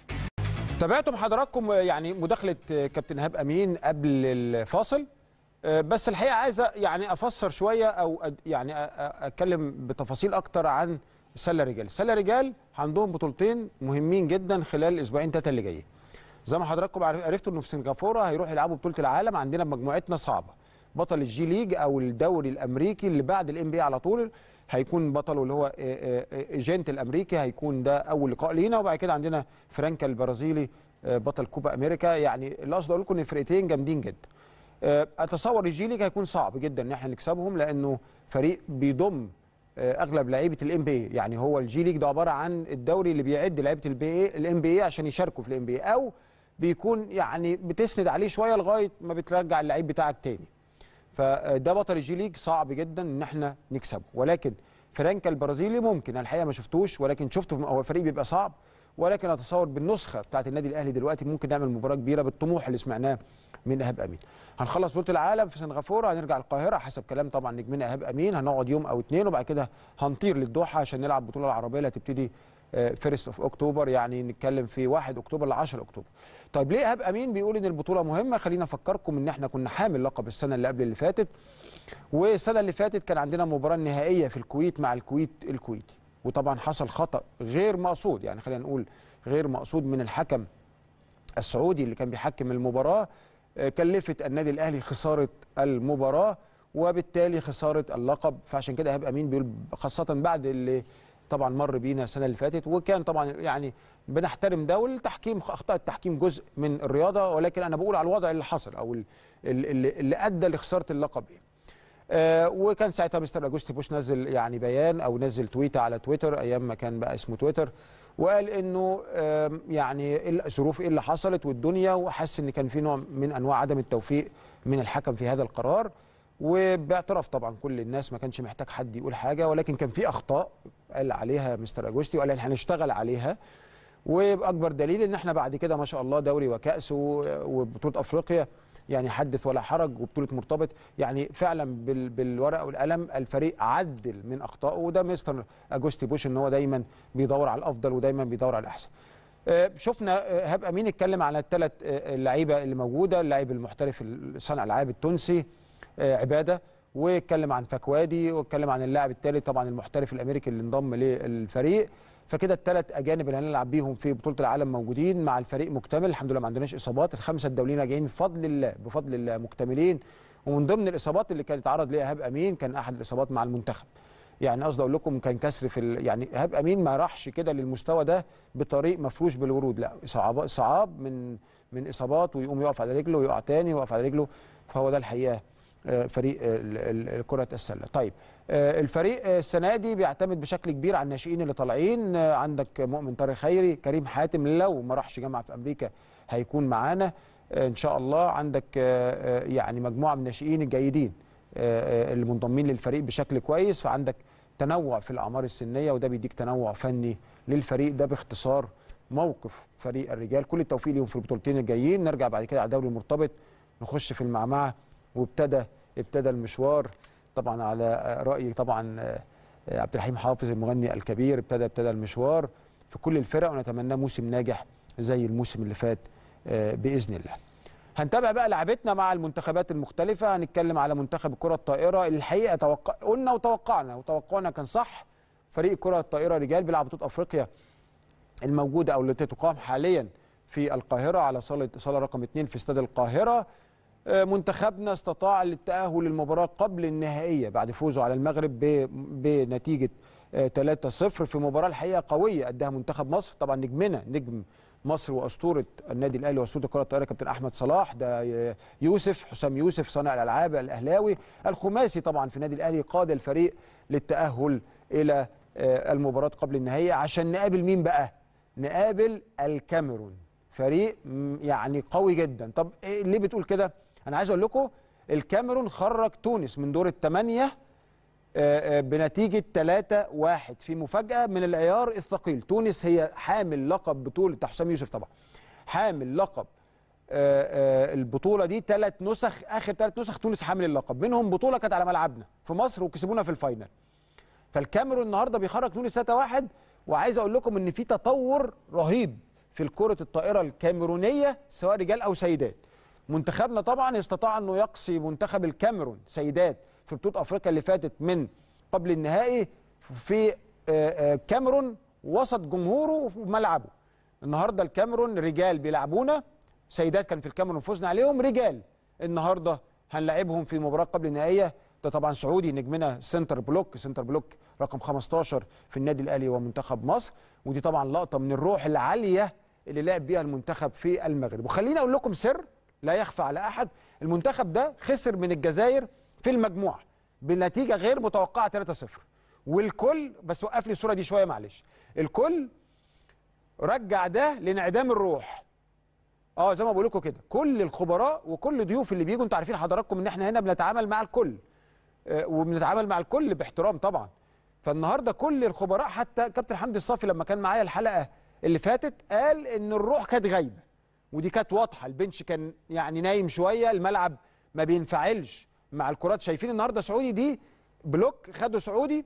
Speaker 1: تابعتم حضراتكم آه، يعني مداخله آه، كابتن ايهاب امين قبل الفاصل آه، بس الحقيقه عايز أ- يعني افسر شويه او أد- يعني أ- أ- اتكلم بتفاصيل اكتر عن السله رجال السله رجال عندهم بطولتين مهمين جدا خلال الاسبوعين ثلاثه اللي جايين زي ما حضراتكم عارف- عرفتوا انه في سنغافوره هيروحوا يلعبوا بطوله العالم عندنا بمجموعتنا صعبه بطل الجي ليج او الدوري الامريكي اللي بعد الام بي على طول هيكون بطله اللي هو آه، آه، آه، ايجنت الامريكي هيكون ده اول لقاء لينا وبعد كده عندنا فرانكا البرازيلي آه، بطل كوبا امريكا يعني اللي اقصد اقول لكم ان فرقتين جامدين جدا آه، اتصور الجي ليج هيكون صعب جدا ان احنا نكسبهم لانه فريق بيضم آه، اغلب لعيبه الام بي اي يعني هو الجي ليج ده عباره عن الدوري اللي بيعد لعيبه البي اي الام بي اي عشان يشاركوا في الام بي اي او بيكون يعني بتسند عليه شويه لغايه ما بترجع اللعيب بتاعك تاني فده بطل الجي ليج صعب جدا ان احنا نكسبه ولكن فرانكا البرازيلي ممكن أنا الحقيقه ما شفتوش ولكن شفته هو فريق بيبقى صعب ولكن اتصور بالنسخه بتاعت النادي الاهلي دلوقتي ممكن نعمل مباراه كبيره بالطموح اللي سمعناه من ايهاب امين هنخلص بطوله العالم في سنغافوره هنرجع القاهره حسب كلام طبعا نجمنا ايهاب امين هنقعد يوم او اتنين وبعد كده هنطير للدوحه عشان نلعب البطوله العربيه اللي هتبتدي فيرست اوف اكتوبر يعني نتكلم في 1 اكتوبر ل 10 اكتوبر طيب ليه ايهاب امين بيقول ان البطوله مهمه خلينا افكركم ان احنا كنا حامل لقب السنه اللي قبل اللي فاتت والسنه اللي فاتت كان عندنا مباراه نهائيه في الكويت مع الكويت الكويتي وطبعا حصل خطا غير مقصود يعني خلينا نقول غير مقصود من الحكم السعودي اللي كان بيحكم المباراه آه، كلفت النادي الاهلي خساره المباراه وبالتالي خساره اللقب فعشان كده ايهاب امين بيقول خاصه بعد اللي طبعا مر بينا السنه اللي فاتت وكان طبعا يعني بنحترم ده والتحكيم اخطاء التحكيم جزء من الرياضه ولكن انا بقول على الوضع اللي حصل او ال- ال- اللي, اللي ادى لخساره اللقب ايه آه وكان ساعتها مستر اجوستي بوش نزل يعني بيان او نزل تويته على تويتر ايام ما كان بقى اسمه تويتر وقال انه آم، يعني إيه الظروف ايه اللي حصلت والدنيا وحس ان كان في نوع من انواع عدم التوفيق من الحكم في هذا القرار وباعتراف طبعا كل الناس ما كانش محتاج حد يقول حاجه ولكن كان في اخطاء قال عليها مستر اجوستي وقال احنا هنشتغل عليها واكبر دليل ان احنا بعد كده ما شاء الله دوري وكاس و- وبطوله افريقيا يعني حدث ولا حرج وبطوله مرتبط يعني فعلا بال بالورقه والقلم الفريق عدل من اخطائه وده مستر اجوستي بوش ان هو دايما بيدور على الافضل ودايما بيدور على الاحسن آه، شفنا آه، هاب امين اتكلم على الثلاث اللعيبه اللي موجوده اللاعب المحترف صانع الالعاب التونسي آه، عباده واتكلم عن فكوادي واتكلم عن اللاعب الثالث طبعا المحترف الامريكي اللي انضم للفريق فكده الثلاث اجانب اللي هنلعب بيهم في بطوله العالم موجودين مع الفريق مكتمل الحمد لله ما عندناش اصابات الخمسه الدوليين راجعين بفضل الله بفضل الله مكتملين ومن ضمن الاصابات اللي كان اتعرض ليها ايهاب امين كان احد الاصابات مع المنتخب يعني قصدي اقول لكم كان كسر في ال... يعني ايهاب امين ما راحش كده للمستوى ده بطريق مفروش بالورود لا صعاب صعاب من من اصابات ويقوم يقف على رجله ويقع تاني ويقف على رجله فهو ده الحقيقه آه، فريق ال- ال- كرة السلة طيب آه، الفريق آه، السنة دي بيعتمد بشكل كبير على الناشئين اللي طالعين آه، عندك مؤمن طارق خيري كريم حاتم لو ما راحش جامعة في أمريكا هيكون معانا آه، إن شاء الله عندك آه، آه، يعني مجموعة من الناشئين الجيدين آه، آه، اللي منضمين للفريق بشكل كويس فعندك تنوع في الأعمار السنية وده بيديك تنوع فني للفريق ده باختصار موقف فريق الرجال كل التوفيق ليهم في البطولتين الجايين نرجع بعد كده على الدوري المرتبط نخش في المعمعة وابتدى ابتدى المشوار طبعا على رأي طبعا آه، عبد الرحيم حافظ المغني الكبير ابتدى ابتدى المشوار في كل الفرق ونتمنى موسم ناجح زي الموسم اللي فات آه، بإذن الله هنتابع بقى لعبتنا مع المنتخبات المختلفة هنتكلم على منتخب الكرة الطائرة اللي الحقيقة توقع قلنا وتوقعنا وتوقعنا كان صح فريق الكرة الطائرة رجال بيلعب بطولة أفريقيا الموجودة أو التي تقام حاليا في القاهرة على صالة صالة رقم 2 في استاد القاهرة آه، منتخبنا استطاع التأهل للمباراة قبل النهائية بعد فوزه على المغرب ب- بنتيجة آه، 3-0 في مباراة الحقيقة قوية أداها منتخب مصر طبعا نجمنا نجم مصر وأسطورة النادي الأهلي وأسطورة الكرة الطائرة كابتن أحمد صلاح ده آه، يوسف حسام يوسف صانع الألعاب الأهلاوي الخماسي طبعا في النادي الأهلي قاد الفريق للتأهل إلى آه، المباراة قبل النهائية عشان نقابل مين بقى؟ نقابل الكاميرون فريق م- يعني قوي جدا طب إيه ليه بتقول كده انا عايز اقول لكم الكاميرون خرج تونس من دور الثمانيه آه، آه، بنتيجه 3-1 في مفاجاه من العيار الثقيل تونس هي حامل لقب بطوله ده حسام يوسف طبعا حامل لقب آه، آه، البطوله دي ثلاث نسخ اخر ثلاث نسخ تونس حامل اللقب منهم بطوله كانت على ملعبنا في مصر وكسبونا في الفاينل فالكاميرون النهارده بيخرج تونس 3-1 وعايز اقول لكم ان في تطور رهيب في الكرة الطائرة الكاميرونية سواء رجال او سيدات. منتخبنا طبعا استطاع انه يقصي منتخب الكاميرون سيدات في بطولة افريقيا اللي فاتت من قبل النهائي في آه، آه، كاميرون وسط جمهوره وملعبه. النهارده الكاميرون رجال بيلعبونا سيدات كان في الكاميرون فزنا عليهم رجال النهارده هنلاعبهم في مباراة قبل النهائية ده طبعا سعودي نجمنا سنتر بلوك سنتر بلوك رقم 15 في النادي الاهلي ومنتخب مصر ودي طبعا لقطه من الروح العاليه اللي لعب بيها المنتخب في المغرب وخليني اقول لكم سر لا يخفى على احد المنتخب ده خسر من الجزائر في المجموعه بنتيجه غير متوقعه 3-0 والكل بس وقف لي الصوره دي شويه معلش الكل رجع ده لانعدام الروح اه زي ما بقول لكم كده كل الخبراء وكل ضيوف اللي بيجوا انتوا عارفين حضراتكم ان احنا هنا بنتعامل مع الكل آه، وبنتعامل مع الكل باحترام طبعا فالنهارده كل الخبراء حتى كابتن حمدي الصافي لما كان معايا الحلقه اللي فاتت قال ان الروح كانت غايبه ودي كانت واضحه البنش كان يعني نايم شويه الملعب ما بينفعلش مع الكرات شايفين النهارده سعودي دي بلوك خده سعودي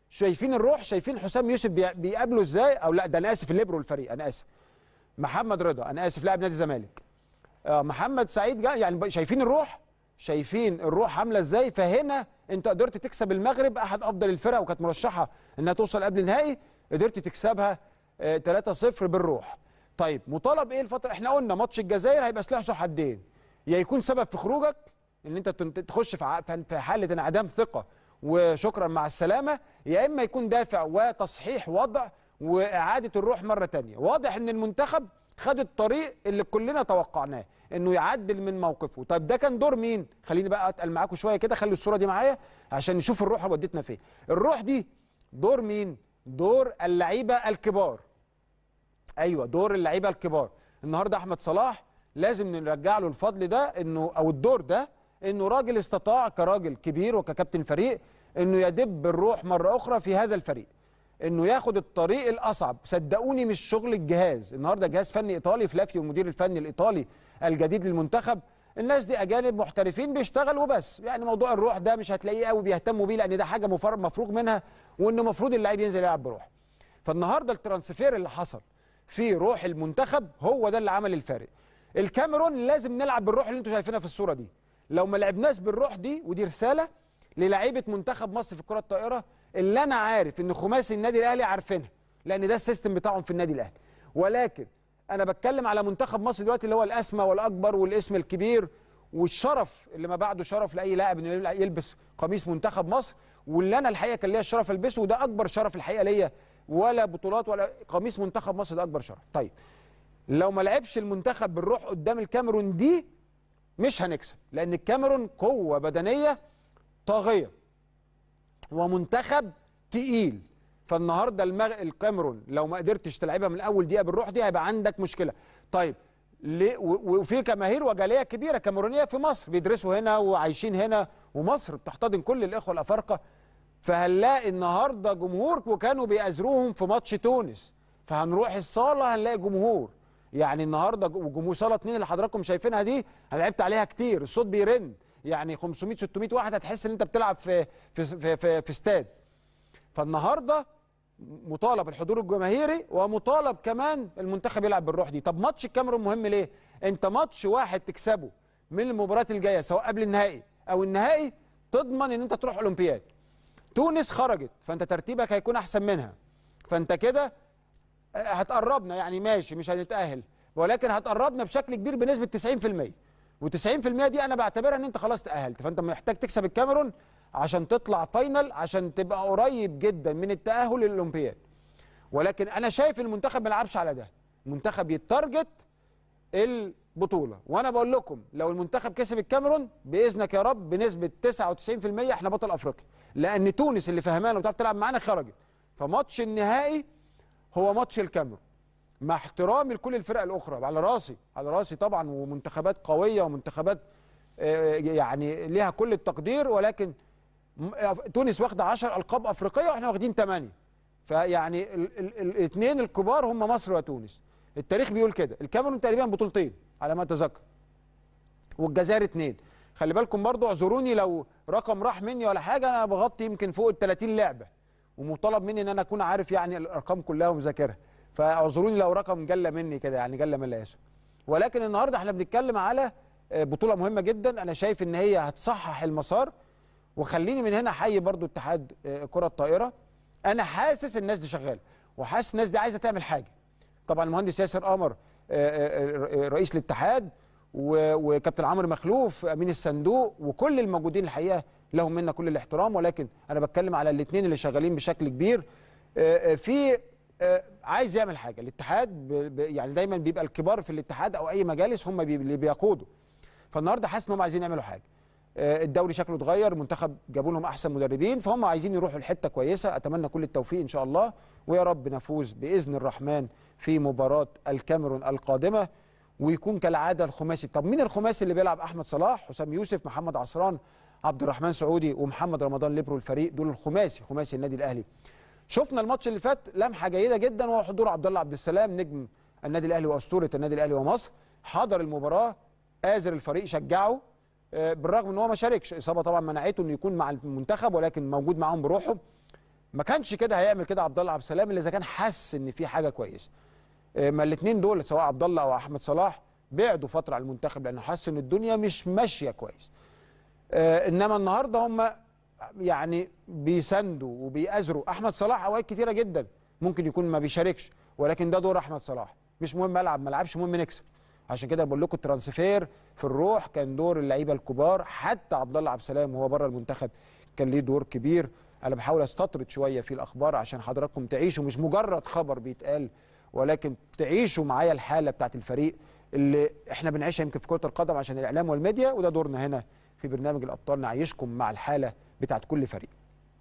Speaker 1: شايفين الروح شايفين حسام يوسف بي- بيقابله ازاي او لا ده انا اسف الليبرو الفريق انا اسف محمد رضا انا اسف لاعب نادي الزمالك آه، محمد سعيد جا يعني ب- شايفين الروح شايفين الروح عامله ازاي فهنا انت قدرت تكسب المغرب احد افضل الفرق وكانت مرشحه انها توصل قبل النهائي قدرت تكسبها آه، 3-0 بالروح طيب مطالب ايه الفتره احنا قلنا ماتش الجزائر هيبقى سلاح ذو حدين يا يكون سبب في خروجك ان انت تن- تخش في ع- في حاله انعدام ثقه وشكرا مع السلامه يا اما يكون دافع وتصحيح وضع واعاده الروح مره تانية واضح ان المنتخب خد الطريق اللي كلنا توقعناه انه يعدل من موقفه طيب ده كان دور مين خليني بقى اتقل معاكم شويه كده خلي الصوره دي معايا عشان نشوف الروح ودتنا فين الروح دي دور مين دور اللعيبه الكبار ايوه دور اللعيبه الكبار النهارده احمد صلاح لازم نرجع له الفضل ده انه او الدور ده انه راجل استطاع كراجل كبير وككابتن فريق انه يدب الروح مره اخرى في هذا الفريق انه ياخد الطريق الاصعب صدقوني مش شغل الجهاز النهارده جهاز فني ايطالي فلافيو المدير الفني الايطالي الجديد للمنتخب الناس دي اجانب محترفين بيشتغلوا وبس يعني موضوع الروح ده مش هتلاقيه قوي بيهتموا بيه لان ده حاجه مفر- مفروغ منها وانه المفروض اللاعب ينزل يلعب بروح فالنهارده الترانسفير اللي حصل في روح المنتخب هو ده اللي عمل الفارق الكاميرون لازم نلعب بالروح اللي انتوا شايفينها في الصوره دي لو ما لعبناش بالروح دي ودي رساله للاعيبه منتخب مصر في الكره الطائره اللي انا عارف ان خماسي النادي الاهلي عارفينها لان ده السيستم بتاعهم في النادي الاهلي ولكن انا بتكلم على منتخب مصر دلوقتي اللي هو الاسمى والاكبر والاسم الكبير والشرف اللي ما بعده شرف لاي لاعب انه يلع- يلبس قميص منتخب مصر واللي انا الحقيقه كان ليا الشرف البسه وده اكبر شرف الحقيقه ليا ولا بطولات ولا قميص منتخب مصر ده اكبر شرف طيب لو ما لعبش المنتخب بالروح قدام الكاميرون دي مش هنكسب لان الكاميرون قوه بدنيه طاغيه ومنتخب تقيل فالنهارده المغ... الكاميرون لو ما قدرتش تلعبها من اول دقيقه بالروح دي هيبقى عندك مشكله طيب ليه و- وفي جماهير وجاليه كبيره كاميرونيه في مصر بيدرسوا هنا وعايشين هنا ومصر بتحتضن كل الاخوه الافارقه فهنلاقي النهارده جمهور وكانوا بيأزروهم في ماتش تونس فهنروح الصاله هنلاقي جمهور يعني النهارده ج- وجمهور صاله اتنين اللي حضراتكم شايفينها دي انا لعبت عليها كتير الصوت بيرن يعني 500 600 واحد هتحس ان انت بتلعب في في في, في, في استاد فالنهارده مطالب الحضور الجماهيري ومطالب كمان المنتخب يلعب بالروح دي طب ماتش الكاميرون مهم ليه انت ماتش واحد تكسبه من المباريات الجايه سواء قبل النهائي او النهائي تضمن ان انت تروح اولمبياد تونس خرجت فانت ترتيبك هيكون احسن منها فانت كده هتقربنا يعني ماشي مش هنتأهل ولكن هتقربنا بشكل كبير بنسبة 90% و90% دي انا بعتبرها ان انت خلاص تأهلت فانت محتاج تكسب الكاميرون عشان تطلع فاينل عشان تبقى قريب جدا من التأهل للأولمبياد ولكن انا شايف المنتخب ما يلعبش على ده المنتخب يتارجت البطولة وانا بقول لكم لو المنتخب كسب الكاميرون باذنك يا رب بنسبة 99% احنا بطل افريقيا لان تونس اللي فهمانه وبتعرف تلعب معانا خرجت فماتش النهائي هو ماتش الكاميرون مع احترامي لكل الفرق الاخرى على راسي على راسي طبعا ومنتخبات قويه ومنتخبات آه، يعني ليها كل التقدير ولكن م- تونس واخده 10 القاب افريقيه واحنا واخدين 8 فيعني الاثنين الكبار هم مصر وتونس التاريخ بيقول كده الكاميرون تقريبا بطولتين على ما اتذكر والجزائر اثنين خلي بالكم برضو اعذروني لو رقم راح مني ولا حاجه انا بغطي يمكن فوق ال 30 لعبه ومطالب مني ان انا اكون عارف يعني الارقام كلها ومذاكرها فاعذروني لو رقم جلى مني كده يعني جلى من لا يسوى ولكن النهارده احنا بنتكلم على آه، بطوله مهمه جدا انا شايف ان هي هتصحح المسار وخليني من هنا احيي برضو اتحاد آه، كره الطائره انا حاسس الناس دي شغاله وحاسس الناس دي عايزه تعمل حاجه طبعا المهندس ياسر قمر آه، آه، آه، رئيس الاتحاد و- وكابتن عمرو مخلوف امين الصندوق وكل الموجودين الحقيقه لهم منا كل الاحترام ولكن انا بتكلم على الاثنين اللي شغالين بشكل كبير آه، آه، في آه، عايز يعمل حاجه الاتحاد ب- ب- يعني دايما بيبقى الكبار في الاتحاد او اي مجالس هم بي- اللي بيقودوا فالنهارده حاسس ان هم عايزين يعملوا حاجه آه، الدوري شكله اتغير المنتخب جابوا لهم احسن مدربين فهم عايزين يروحوا لحته كويسه اتمنى كل التوفيق ان شاء الله ويا رب نفوز باذن الرحمن في مباراه الكاميرون القادمه ويكون كالعاده الخماسي طب مين الخماسي اللي بيلعب احمد صلاح حسام يوسف محمد عصران عبد الرحمن سعودي ومحمد رمضان ليبرو الفريق دول الخماسي خماسي النادي الاهلي شفنا الماتش اللي فات لمحه جيده جدا وهو حضور عبد الله عبد السلام نجم النادي الاهلي واسطوره النادي الاهلي ومصر حضر المباراه آزر الفريق شجعه آه، بالرغم ان هو ما شاركش اصابه طبعا منعته انه يكون مع المنتخب ولكن موجود معاهم بروحه ما كانش كده هيعمل كده عبد الله عبد السلام الا اذا كان حس ان في حاجه كويسه آه، ما الاثنين دول سواء عبد الله او احمد صلاح بعدوا فتره على المنتخب لانه حس ان الدنيا مش ماشيه كويس آه، انما النهارده هم يعني بيساندوا وبيأزروا احمد صلاح اوقات كتيره جدا ممكن يكون ما بيشاركش ولكن ده دور احمد صلاح مش مهم العب ما العبش مهم نكسب عشان كده بقول لكم الترانسفير في الروح كان دور اللعيبه الكبار حتى عبد الله عبد السلام وهو بره المنتخب كان ليه دور كبير انا بحاول استطرد شويه في الاخبار عشان حضراتكم تعيشوا مش مجرد خبر بيتقال ولكن تعيشوا معايا الحاله بتاعت الفريق اللي احنا بنعيشها يمكن في كره القدم عشان الاعلام والميديا وده دورنا هنا في برنامج الابطال نعيشكم مع الحاله بتاعت كل فريق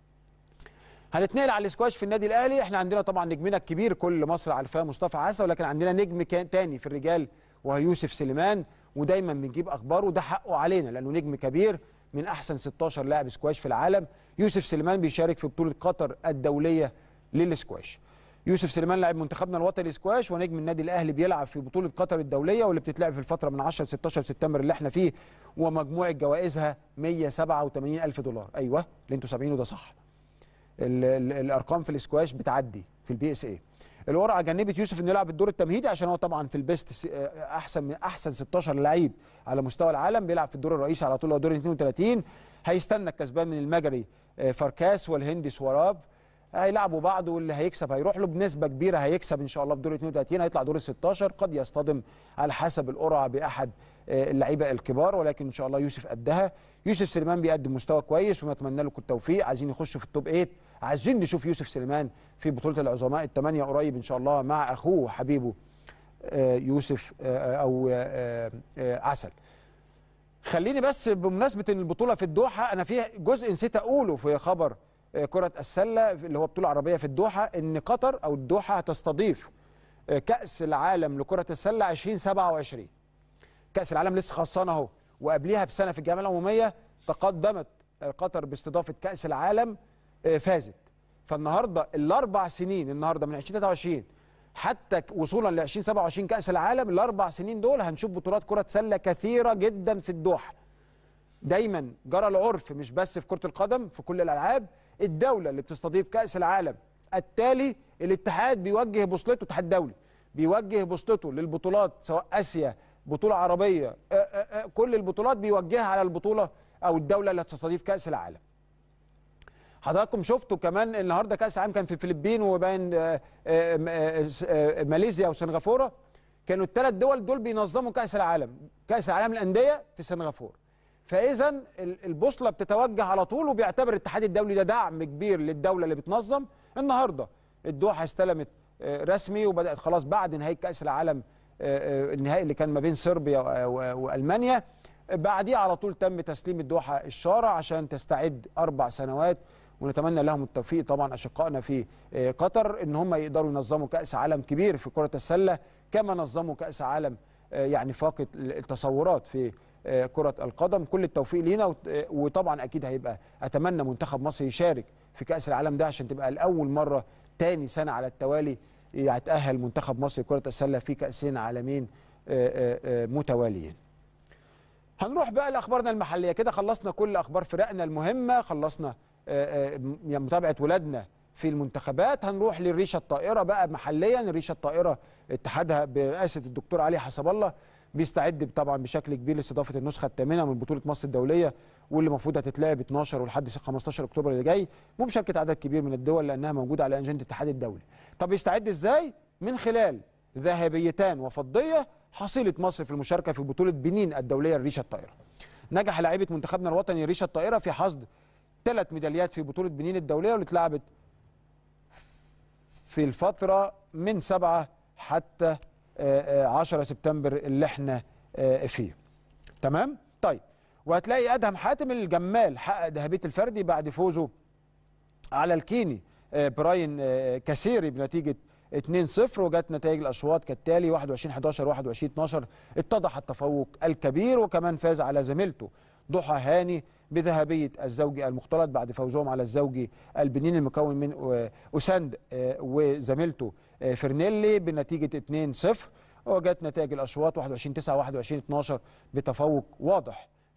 Speaker 1: هنتنقل على الاسكواش في النادي الاهلي احنا عندنا طبعا نجمنا الكبير كل مصر عارفاه مصطفى عسى ولكن عندنا نجم كان تاني في الرجال وهو يوسف سليمان ودايما بنجيب اخباره وده حقه علينا لانه نجم كبير من احسن 16 لاعب سكواش في العالم يوسف سليمان بيشارك في بطوله قطر الدوليه للسكواش يوسف سليمان لاعب منتخبنا الوطني سكواش ونجم النادي الاهلي بيلعب في بطوله قطر الدوليه واللي بتتلعب في الفتره من 10 ل 16 سبتمبر اللي احنا فيه ومجموعه جوائزها 187 الف دولار ايوه اللي انتوا سامعينه ده صح ال ال الارقام في الاسكواش بتعدي في البي اس اي القرعه جنبت يوسف انه يلعب الدور التمهيدي عشان هو طبعا في البيست س- احسن من احسن 16 لعيب على مستوى العالم بيلعب في الدور الرئيسي على طول هو دور 32 هيستنى الكسبان من المجري آه، فركاس والهندي سواراب هيلعبوا بعض واللي هيكسب هيروح له بنسبه كبيره هيكسب ان شاء الله في دور 32 هيطلع دور ال 16 قد يصطدم على حسب القرعه باحد آه، اللعيبه الكبار ولكن ان شاء الله يوسف قدها يوسف سليمان بيقدم مستوى كويس ونتمنى له كل التوفيق عايزين يخشوا في التوب 8 عايزين نشوف يوسف سليمان في بطوله العظماء الثمانيه قريب ان شاء الله مع اخوه وحبيبه آه، يوسف آه، او آه، آه، عسل خليني بس بمناسبه ان البطوله في الدوحه انا في جزء نسيت اقوله في خبر آه، كره السله اللي هو بطوله عربيه في الدوحه ان قطر او الدوحه هتستضيف آه، كاس العالم لكره السله 2027 كاس العالم لسه خلصانه اهو وقبليها بسنه في الجامعه العموميه تقدمت آه، قطر باستضافه كاس العالم آه، فازت فالنهارده الاربع سنين النهارده من 2023 حتى ك- وصولا ل 2027 كاس العالم الاربع سنين دول هنشوف بطولات كره سله كثيره جدا في الدوحه دايما جرى العرف مش بس في كره القدم في كل الالعاب الدوله اللي بتستضيف كاس العالم التالي الاتحاد بيوجه بوصلته الاتحاد الدولي بيوجه بوصلته للبطولات سواء اسيا بطوله عربيه آه، آه، آه، كل البطولات بيوجهها على البطوله او الدوله اللي هتستضيف كاس العالم حضراتكم شفتوا كمان النهارده كاس العالم كان في الفلبين وبين آه، آه، م- آه، س- آه، ماليزيا وسنغافوره كانوا الثلاث دول دول بينظموا كاس العالم كاس العالم للانديه في سنغافوره فاذا ال- البوصله بتتوجه على طول وبيعتبر الاتحاد الدولي ده دعم كبير للدوله اللي بتنظم النهارده الدوحه استلمت آه، رسمي وبدات خلاص بعد نهايه كاس العالم آه، آه، النهائي اللي كان ما بين صربيا و- و- والمانيا بعديه على طول تم تسليم الدوحه الشاره عشان تستعد اربع سنوات ونتمنى لهم التوفيق طبعا اشقائنا في آه، قطر ان هم يقدروا ينظموا كاس عالم كبير في كره السله كما نظموا كاس عالم آه، يعني فاقد التصورات في آه، كره القدم كل التوفيق لينا وت- آه، وطبعا اكيد هيبقى اتمنى منتخب مصر يشارك في كاس العالم ده عشان تبقى لاول مره تاني سنه على التوالي يتاهل منتخب مصر لكره السله في كاسين عالمين آه، آه، آه، متواليين هنروح بقى لاخبارنا المحليه كده خلصنا كل اخبار فرقنا المهمه خلصنا آه، آه، م- يعني متابعه ولادنا في المنتخبات هنروح للريشه الطائره بقى محليا الريشه الطائره اتحادها برئاسه الدكتور علي حسب الله بيستعد طبعا بشكل كبير لاستضافه النسخه الثامنه من بطوله مصر الدوليه واللي المفروض هتتلعب 12 ولحد 15 اكتوبر اللي جاي وبمشاركه عدد كبير من الدول لانها موجوده على اجنده الاتحاد الدولي. طب يستعد ازاي؟ من خلال ذهبيتان وفضيه حصيله مصر في المشاركه في بطوله بنين الدوليه للريشه الطائره. نجح لاعيبه منتخبنا الوطني ريشه الطائره في حصد ثلاث ميداليات في بطوله بنين الدوليه واللي اتلعبت في الفتره من 7 حتى آه، آه، 10 سبتمبر اللي احنا آه، فيه. تمام؟ طيب وهتلاقي ادهم حاتم الجمال حقق ذهبيه الفردي بعد فوزه على الكيني آه، براين آه، كاسيري بنتيجه 2-0 وجت نتائج الاشواط كالتالي 21 11 21 12 اتضح التفوق الكبير وكمان فاز على زميلته ضحى هاني بذهبيه الزوجي المختلط بعد فوزهم على الزوجي البنين المكون من آه، اساند آه، وزميلته آه، فرنيلي بنتيجه 2-0 وجت نتائج الاشواط 21 9 21 12 بتفوق واضح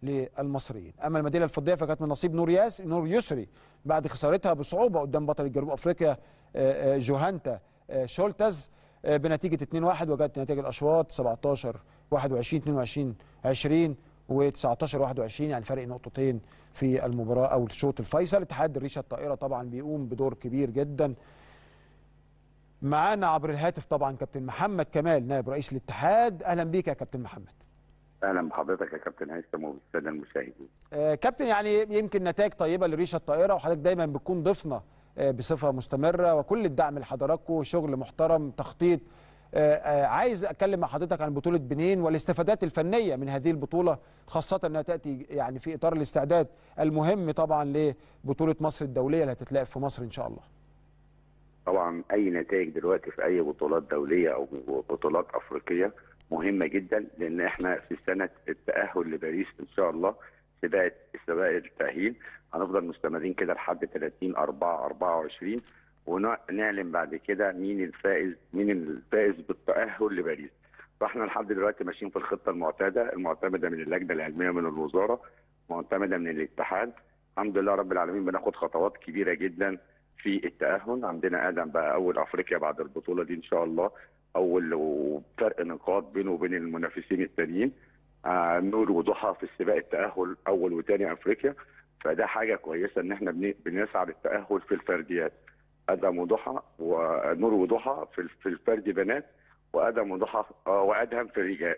Speaker 1: للمصريين اما الميداليه الفضيه فكانت من نصيب نور ياس نور يسري بعد خسارتها بصعوبه قدام بطل جنوب افريقيا آه، آه، جوهانتا آه، شولتز آه، بنتيجه 2-1 وجدت نتائج الاشواط 17 21 22 20 و19 21 يعني فرق نقطتين في المباراه او الشوط الفيصل اتحاد الريشه الطائره طبعا بيقوم بدور كبير جدا معانا عبر الهاتف طبعا كابتن محمد كمال نائب رئيس الاتحاد اهلا بيك يا كابتن محمد
Speaker 3: اهلا بحضرتك يا كابتن هيثم وبالساده المشاهدين
Speaker 1: آه، كابتن يعني يمكن نتائج طيبه لريشه الطائره وحضرتك دايما بتكون ضيفنا آه، بصفه مستمره وكل الدعم لحضراتكم شغل محترم تخطيط آه، آه، عايز اتكلم مع حضرتك عن بطوله بنين والاستفادات الفنيه من هذه البطوله خاصه انها تاتي يعني في اطار الاستعداد المهم طبعا لبطوله مصر الدوليه اللي هتتلعب في مصر ان شاء الله
Speaker 3: طبعا اي نتائج دلوقتي في اي بطولات دوليه او بطولات افريقيه مهمه جدا لان احنا في سنه التاهل لباريس ان شاء الله سباق سباق التاهيل هنفضل مستمرين كده لحد 30 4 24 ونعلن بعد كده مين الفائز مين الفائز بالتاهل لباريس فاحنا لحد دلوقتي ماشيين في الخطه المعتاده المعتمده من اللجنه العلميه من الوزاره معتمده من الاتحاد الحمد لله رب العالمين بناخد خطوات كبيره جدا في التاهل عندنا ادم بقى اول افريقيا بعد البطوله دي ان شاء الله اول وفرق نقاط بينه وبين المنافسين التانيين آه نور وضحى في السباق التاهل اول وثاني افريقيا فده حاجه كويسه ان احنا بن- بنسعى للتاهل في الفرديات ادم وضحى ونور وضحى في في الفرد بنات وادم وضحى آه وادهم في الرجال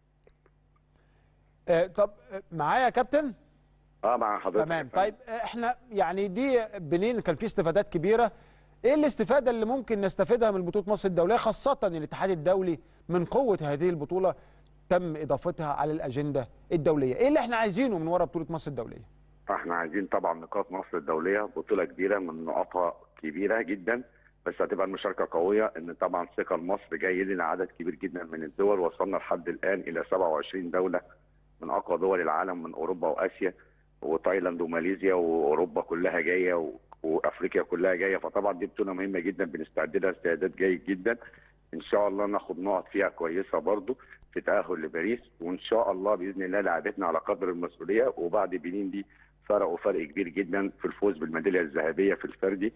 Speaker 1: آه، طب آه، معايا يا كابتن
Speaker 3: اه مع حضرتك
Speaker 1: تمام طيب آه، احنا يعني دي بنين كان في استفادات كبيره ايه الاستفاده اللي ممكن نستفيدها من بطوله مصر الدوليه خاصه ان الاتحاد الدولي من قوه هذه البطوله تم اضافتها على الاجنده الدوليه ايه اللي احنا عايزينه من ورا بطوله مصر الدوليه
Speaker 3: احنا عايزين طبعا نقاط مصر الدوليه بطوله كبيره من نقاطها كبيره جدا بس هتبقى المشاركه قويه ان طبعا ثقه لمصر جاي لنا عدد كبير جدا من الدول وصلنا لحد الان الى 27 دوله من اقوى دول العالم من اوروبا واسيا وتايلاند وماليزيا واوروبا كلها جايه و... وافريقيا كلها جايه فطبعا دي بطوله مهمه جدا بنستعد لها استعداد جيد جدا ان شاء الله ناخد نقط فيها كويسه برضو في تاهل لباريس وان شاء الله باذن الله لعبتنا على قدر المسؤوليه وبعد بنين دي فرقوا فرق كبير جدا في الفوز بالميداليه الذهبيه في الفردي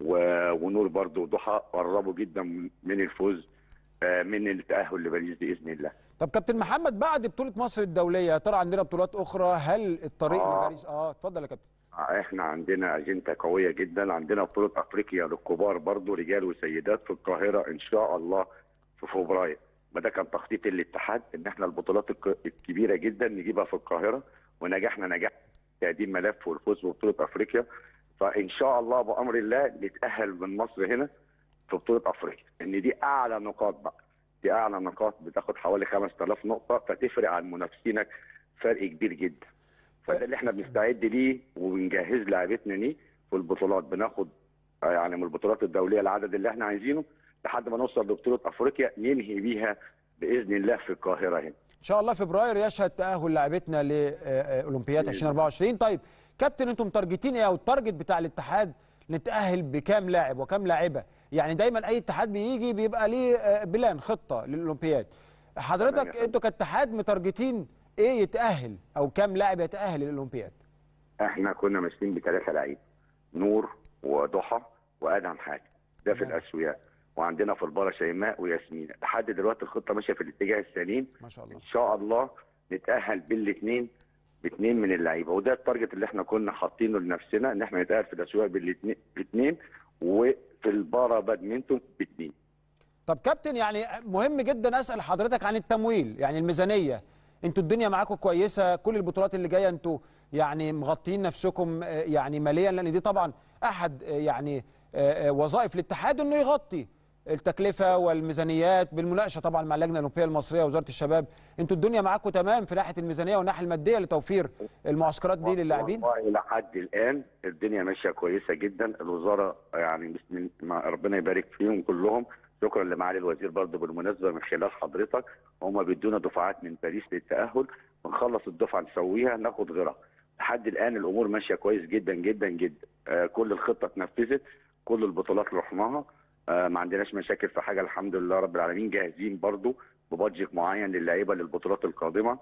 Speaker 3: و- ونور برضو وضحى قربوا جدا من الفوز آه، من التاهل لباريس باذن الله
Speaker 1: طب كابتن محمد بعد بطوله مصر الدوليه يا ترى عندنا بطولات اخرى هل الطريق
Speaker 3: آه.
Speaker 1: لباريس اه اتفضل يا كابتن
Speaker 3: احنا عندنا اجنده قويه جدا عندنا بطوله افريقيا للكبار برضو رجال وسيدات في القاهره ان شاء الله في فبراير ما ده كان تخطيط الاتحاد ان احنا البطولات الك- الكبيره جدا نجيبها في القاهره ونجحنا نجاح تقديم ملف والفوز ببطوله افريقيا فان شاء الله بامر الله نتاهل من مصر هنا في بطوله افريقيا ان دي اعلى نقاط بقى دي اعلى نقاط بتاخد حوالي 5000 نقطه فتفرق عن منافسينك فرق كبير جدا فده اللي احنا بنستعد ليه وبنجهز لعيبتنا ليه في البطولات بناخد آه، يعني من البطولات الدوليه العدد اللي احنا عايزينه لحد ما نوصل لبطوله افريقيا ننهي بيها باذن الله في القاهره هنا
Speaker 1: ان شاء الله فبراير يشهد تاهل لاعبتنا لاولمبياد 2024 طيب كابتن انتم متارجتين ايه او التارجت بتاع الاتحاد نتاهل بكام لاعب وكام لاعبه يعني دايما اي اتحاد بيجي بيبقى ليه آه، بلان خطه للاولمبياد
Speaker 3: تمام
Speaker 1: حضرتك
Speaker 3: يا فندم.
Speaker 1: انتوا كاتحاد متارجتين ايه يتاهل او كام لاعب يتاهل للاولمبياد
Speaker 3: احنا كنا ماشيين بثلاثه لعيبه نور وضحى وادهم حاجه ده في
Speaker 1: تمام.
Speaker 3: الاسوياء وعندنا في البارة شيماء وياسمين لحد دلوقتي الخطه ماشيه في الاتجاه السليم
Speaker 1: ما شاء الله
Speaker 3: ان شاء الله نتاهل بالاثنين باثنين من اللعيبه وده التارجت اللي احنا كنا حاطينه لنفسنا ان احنا نتاهل في الاسواق بالاثنين باثنين وفي البارا بادمنتون باثنين
Speaker 1: طب كابتن يعني مهم جدا اسال حضرتك عن التمويل يعني الميزانيه انتوا الدنيا معاكم كويسه كل البطولات اللي جايه انتوا يعني مغطيين نفسكم آه، يعني ماليا لان دي طبعا احد آه، يعني آه، آه، وظائف الاتحاد انه يغطي التكلفه والميزانيات بالمناقشه طبعا مع اللجنه الاولمبيه المصريه ووزاره الشباب انتوا الدنيا معاكم تمام في ناحيه الميزانيه والناحيه الماديه لتوفير المعسكرات دي للاعبين
Speaker 3: والله الى حد الان الدنيا ماشيه كويسه جدا الوزاره يعني بسم الله ربنا يبارك فيهم كلهم شكرا لمعالي الوزير برضه بالمناسبه من خلال حضرتك هم بيدونا دفعات من باريس للتاهل ونخلص الدفعه نسويها ناخد غيرها لحد الان الامور ماشيه كويس جدا جدا جدا آه كل الخطه اتنفذت كل البطولات رحناها آه ما عندناش مشاكل في حاجه الحمد لله رب العالمين جاهزين برضه ببادجت معين للعيبه للبطولات القادمه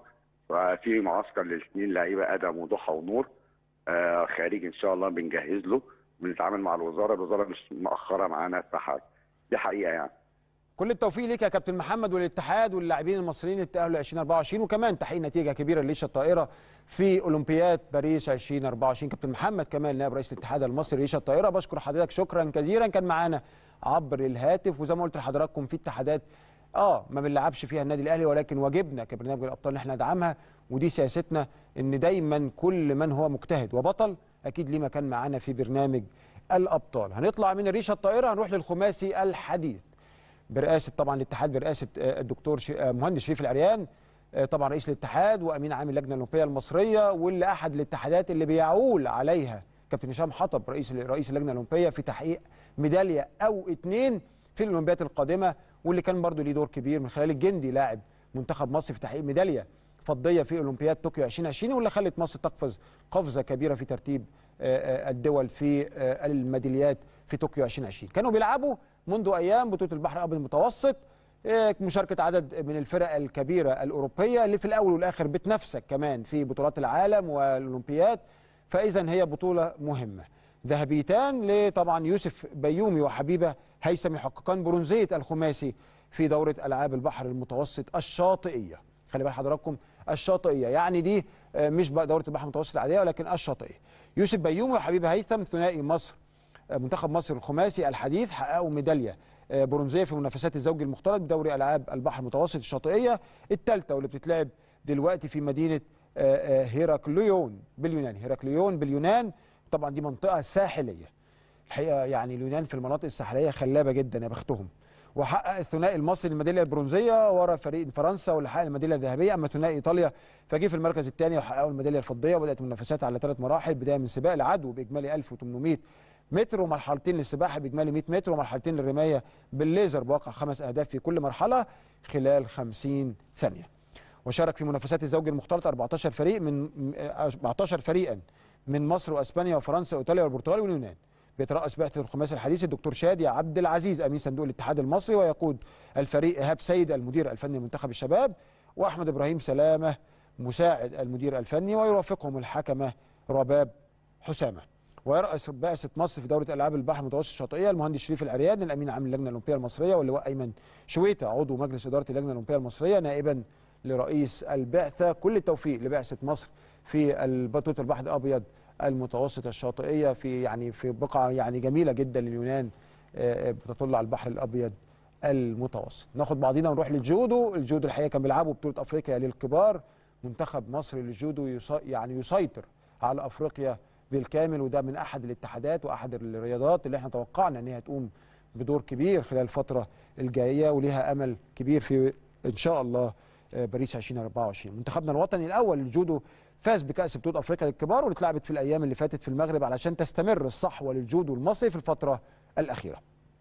Speaker 3: وفي معسكر للاثنين لعيبه ادم وضحى ونور آه خارج ان شاء الله بنجهز له بنتعامل مع الوزاره الوزاره مش مأخره معانا في حاجه دي حقيقه يعني
Speaker 1: كل التوفيق ليك يا كابتن محمد والاتحاد واللاعبين المصريين للتأهل ل 2024 وكمان تحقيق نتيجه كبيره لليشه الطائره في اولمبياد باريس 2024 كابتن محمد كمال نائب رئيس الاتحاد المصري لليشه الطائره بشكر حضرتك شكرا كثيرا كان معانا عبر الهاتف وزي ما قلت لحضراتكم في اتحادات اه ما بنلعبش فيها النادي الاهلي ولكن واجبنا كبرنامج الابطال ان احنا ندعمها ودي سياستنا ان دايما كل من هو مجتهد وبطل اكيد ليه مكان معانا في برنامج الابطال هنطلع من الريشه الطائره هنروح للخماسي الحديث برئاسه طبعا الاتحاد برئاسه آه، الدكتور ش- آه، مهندس شريف العريان آه، طبعا رئيس الاتحاد وامين عام اللجنه الاولمبيه المصريه واللي احد الاتحادات اللي بيعول عليها كابتن هشام حطب رئيس رئيس اللجنه الاولمبيه في تحقيق ميداليه او اتنين في الاولمبيات القادمه واللي كان برضو ليه دور كبير من خلال الجندي لاعب منتخب مصر في تحقيق ميداليه فضيه في اولمبياد طوكيو 2020 واللي خلت مصر تقفز قفزه كبيره في ترتيب آه، آه، الدول في آه، الميداليات في طوكيو 2020 كانوا بيلعبوا منذ ايام بطوله البحر الابيض المتوسط آه، مشاركه عدد من الفرق الكبيره الاوروبيه اللي في الاول والاخر بتنافسك كمان في بطولات العالم والاولمبياد فاذا هي بطوله مهمه ذهبيتان لطبعا يوسف بيومي وحبيبه هيثم يحققان برونزيه الخماسي في دوره العاب البحر المتوسط الشاطئيه خلي بال حضراتكم الشاطئيه يعني دي آه، مش بقى دوره البحر المتوسط العاديه ولكن الشاطئيه يوسف بيومي وحبيبه هيثم ثنائي مصر آه، منتخب مصر الخماسي الحديث حققوا ميداليه آه، برونزيه في منافسات الزوج المختلط بدوري العاب البحر المتوسط الشاطئيه الثالثه واللي بتتلعب دلوقتي في مدينه آه، آه، هيراكليون باليونان هيراكليون باليونان طبعا دي منطقه ساحليه الحقيقه يعني اليونان في المناطق الساحليه خلابه جدا يا بختهم وحقق الثنائي المصري الميداليه البرونزيه ورا فريق فرنسا واللي حقق الميداليه الذهبيه اما ثنائي ايطاليا فجه في المركز الثاني وحققوا الميداليه الفضيه وبدات المنافسات على ثلاث مراحل بدايه من سباق العدو باجمالي 1800 متر ومرحلتين للسباحه باجمالي 100 متر ومرحلتين للرمايه بالليزر بواقع خمس اهداف في كل مرحله خلال 50 ثانيه وشارك في منافسات الزوج المختلط 14 فريق من 14 فريقا من مصر واسبانيا وفرنسا وايطاليا والبرتغال واليونان بيترأس بعثة الخماسي الحديث الدكتور شادي عبد العزيز امين صندوق الاتحاد المصري ويقود الفريق ايهاب سيد المدير الفني لمنتخب الشباب واحمد ابراهيم سلامه مساعد المدير الفني ويرافقهم الحكمه رباب حسامه ويرأس بعثة مصر في دورة ألعاب البحر المتوسط الشاطئية المهندس شريف العريان الأمين عام اللجنة الأولمبية المصرية واللواء أيمن شويتة عضو مجلس إدارة اللجنة الأولمبية المصرية نائبا لرئيس البعثة كل التوفيق لبعثة مصر في بطولة البحر الأبيض المتوسط الشاطئية في يعني في بقعة يعني جميلة جدا لليونان آه، بتطل على البحر الأبيض المتوسط ناخد بعضينا ونروح للجودو الجودو الحقيقة كان بيلعبوا بطولة أفريقيا للكبار منتخب مصر للجودو يص... يعني يسيطر على أفريقيا بالكامل وده من أحد الاتحادات وأحد الرياضات اللي احنا توقعنا أن هي تقوم بدور كبير خلال الفترة الجاية وليها أمل كبير في إن شاء الله آه، باريس 2024 منتخبنا الوطني الأول للجودو فاز بكأس بطولة أفريقيا للكبار واللي اتلعبت في الأيام اللي فاتت في المغرب علشان تستمر الصحوة للجودو المصري في الفترة الأخيرة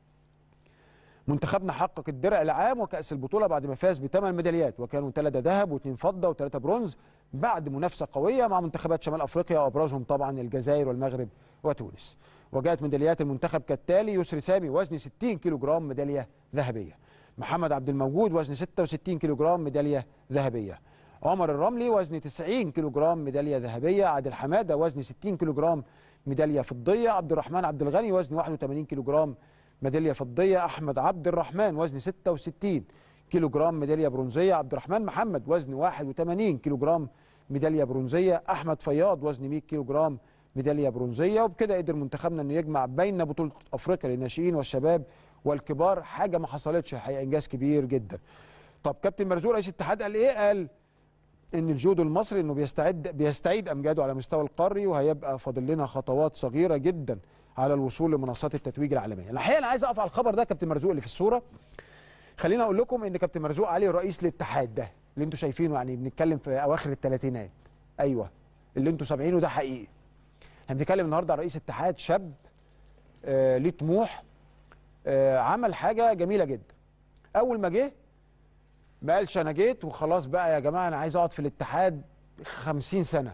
Speaker 1: منتخبنا حقق الدرع العام وكأس البطولة بعد ما فاز بثمان ميداليات وكانوا ثلاثة ذهب واثنين فضة وثلاثة برونز بعد منافسة قوية مع منتخبات شمال أفريقيا وأبرزهم طبعا الجزائر والمغرب وتونس وجاءت ميداليات المنتخب كالتالي يسري سامي وزن 60 كيلو جرام ميدالية ذهبية محمد عبد الموجود وزن 66 كيلو جرام ميدالية ذهبية عمر الرملي وزن 90 كيلو جرام ميدالية ذهبية عادل حمادة وزن 60 كيلو جرام ميدالية فضية عبد الرحمن عبد الغني وزن 81 كيلو جرام ميداليه فضيه احمد عبد الرحمن وزن 66 كيلو جرام ميداليه برونزيه عبد الرحمن محمد وزن 81 كيلو جرام ميداليه برونزيه احمد فياض وزن 100 كيلو جرام ميداليه برونزيه وبكده قدر منتخبنا انه يجمع بين بطوله افريقيا للناشئين والشباب والكبار حاجه ما حصلتش الحقيقه انجاز كبير جدا طب كابتن مرزوق رئيس الاتحاد قال ايه قال ان الجودو المصري انه بيستعد بيستعيد امجاده على مستوى القاري وهيبقى فاضل لنا خطوات صغيره جدا على الوصول لمنصات التتويج العالميه. الحقيقه انا عايز اقف على الخبر ده كابتن مرزوق اللي في الصوره. خليني اقول لكم ان كابتن مرزوق علي رئيس الاتحاد ده اللي انتم شايفينه يعني بنتكلم في اواخر الثلاثينات. ايوه اللي انتم سامعينه ده حقيقي. احنا بنتكلم النهارده على رئيس اتحاد شاب آه ليه طموح آه عمل حاجه جميله جدا. اول ما جه ما قالش انا جيت وخلاص بقى يا جماعه انا عايز اقعد في الاتحاد 50 سنه.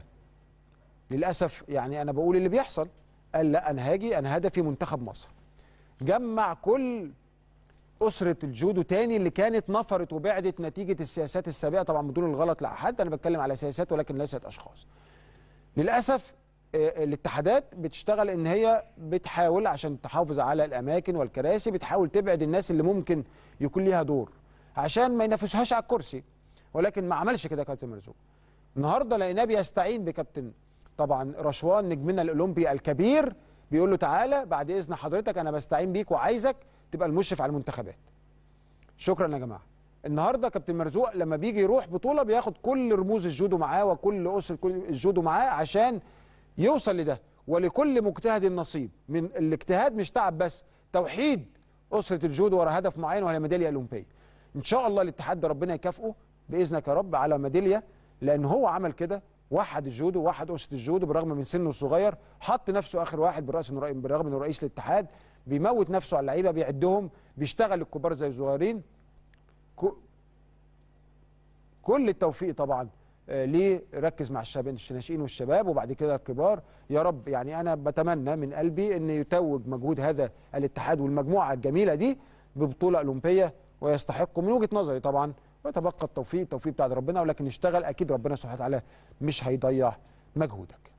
Speaker 1: للاسف يعني انا بقول اللي بيحصل قال لا انا هاجي انا هدفي منتخب مصر جمع كل اسره الجودو تاني اللي كانت نفرت وبعدت نتيجه السياسات السابقه طبعا بدون الغلط لاحد انا بتكلم على سياسات ولكن ليست اشخاص للاسف آه، الاتحادات بتشتغل ان هي بتحاول عشان تحافظ على الاماكن والكراسي بتحاول تبعد الناس اللي ممكن يكون ليها دور عشان ما ينافسوهاش على الكرسي ولكن ما عملش كده كابتن مرزوق النهارده لقيناه بيستعين بكابتن طبعا رشوان نجمنا الاولمبي الكبير بيقول له تعالى بعد اذن حضرتك انا بستعين بيك وعايزك تبقى المشرف على المنتخبات شكرا يا جماعه النهارده كابتن مرزوق لما بيجي يروح بطوله بياخد كل رموز الجودو معاه وكل اسر كل الجودو معاه عشان يوصل لده ولكل مجتهد نصيب من الاجتهاد مش تعب بس توحيد اسره الجودو ورا هدف معين وهي ميداليه اولمبيه ان شاء الله الاتحاد ده ربنا يكافئه باذنك يا رب على ميداليه لان هو عمل كده وحد الجودو وحد اسره الجودو بالرغم من سنه الصغير حط نفسه اخر واحد بالراس بالرغم انه رئيس الاتحاد بيموت نفسه على اللعيبه بيعدهم بيشتغل الكبار زي الصغيرين كو- كل التوفيق طبعا آه، ليه ركز مع الشباب الناشئين والشباب وبعد كده الكبار يا رب يعني انا بتمنى من قلبي ان يتوج مجهود هذا الاتحاد والمجموعه الجميله دي ببطوله اولمبيه ويستحقوا من وجهه نظري طبعا ويتبقى التوفيق التوفيق بتاع ربنا ولكن نشتغل اكيد ربنا سبحانه وتعالى مش هيضيع مجهودك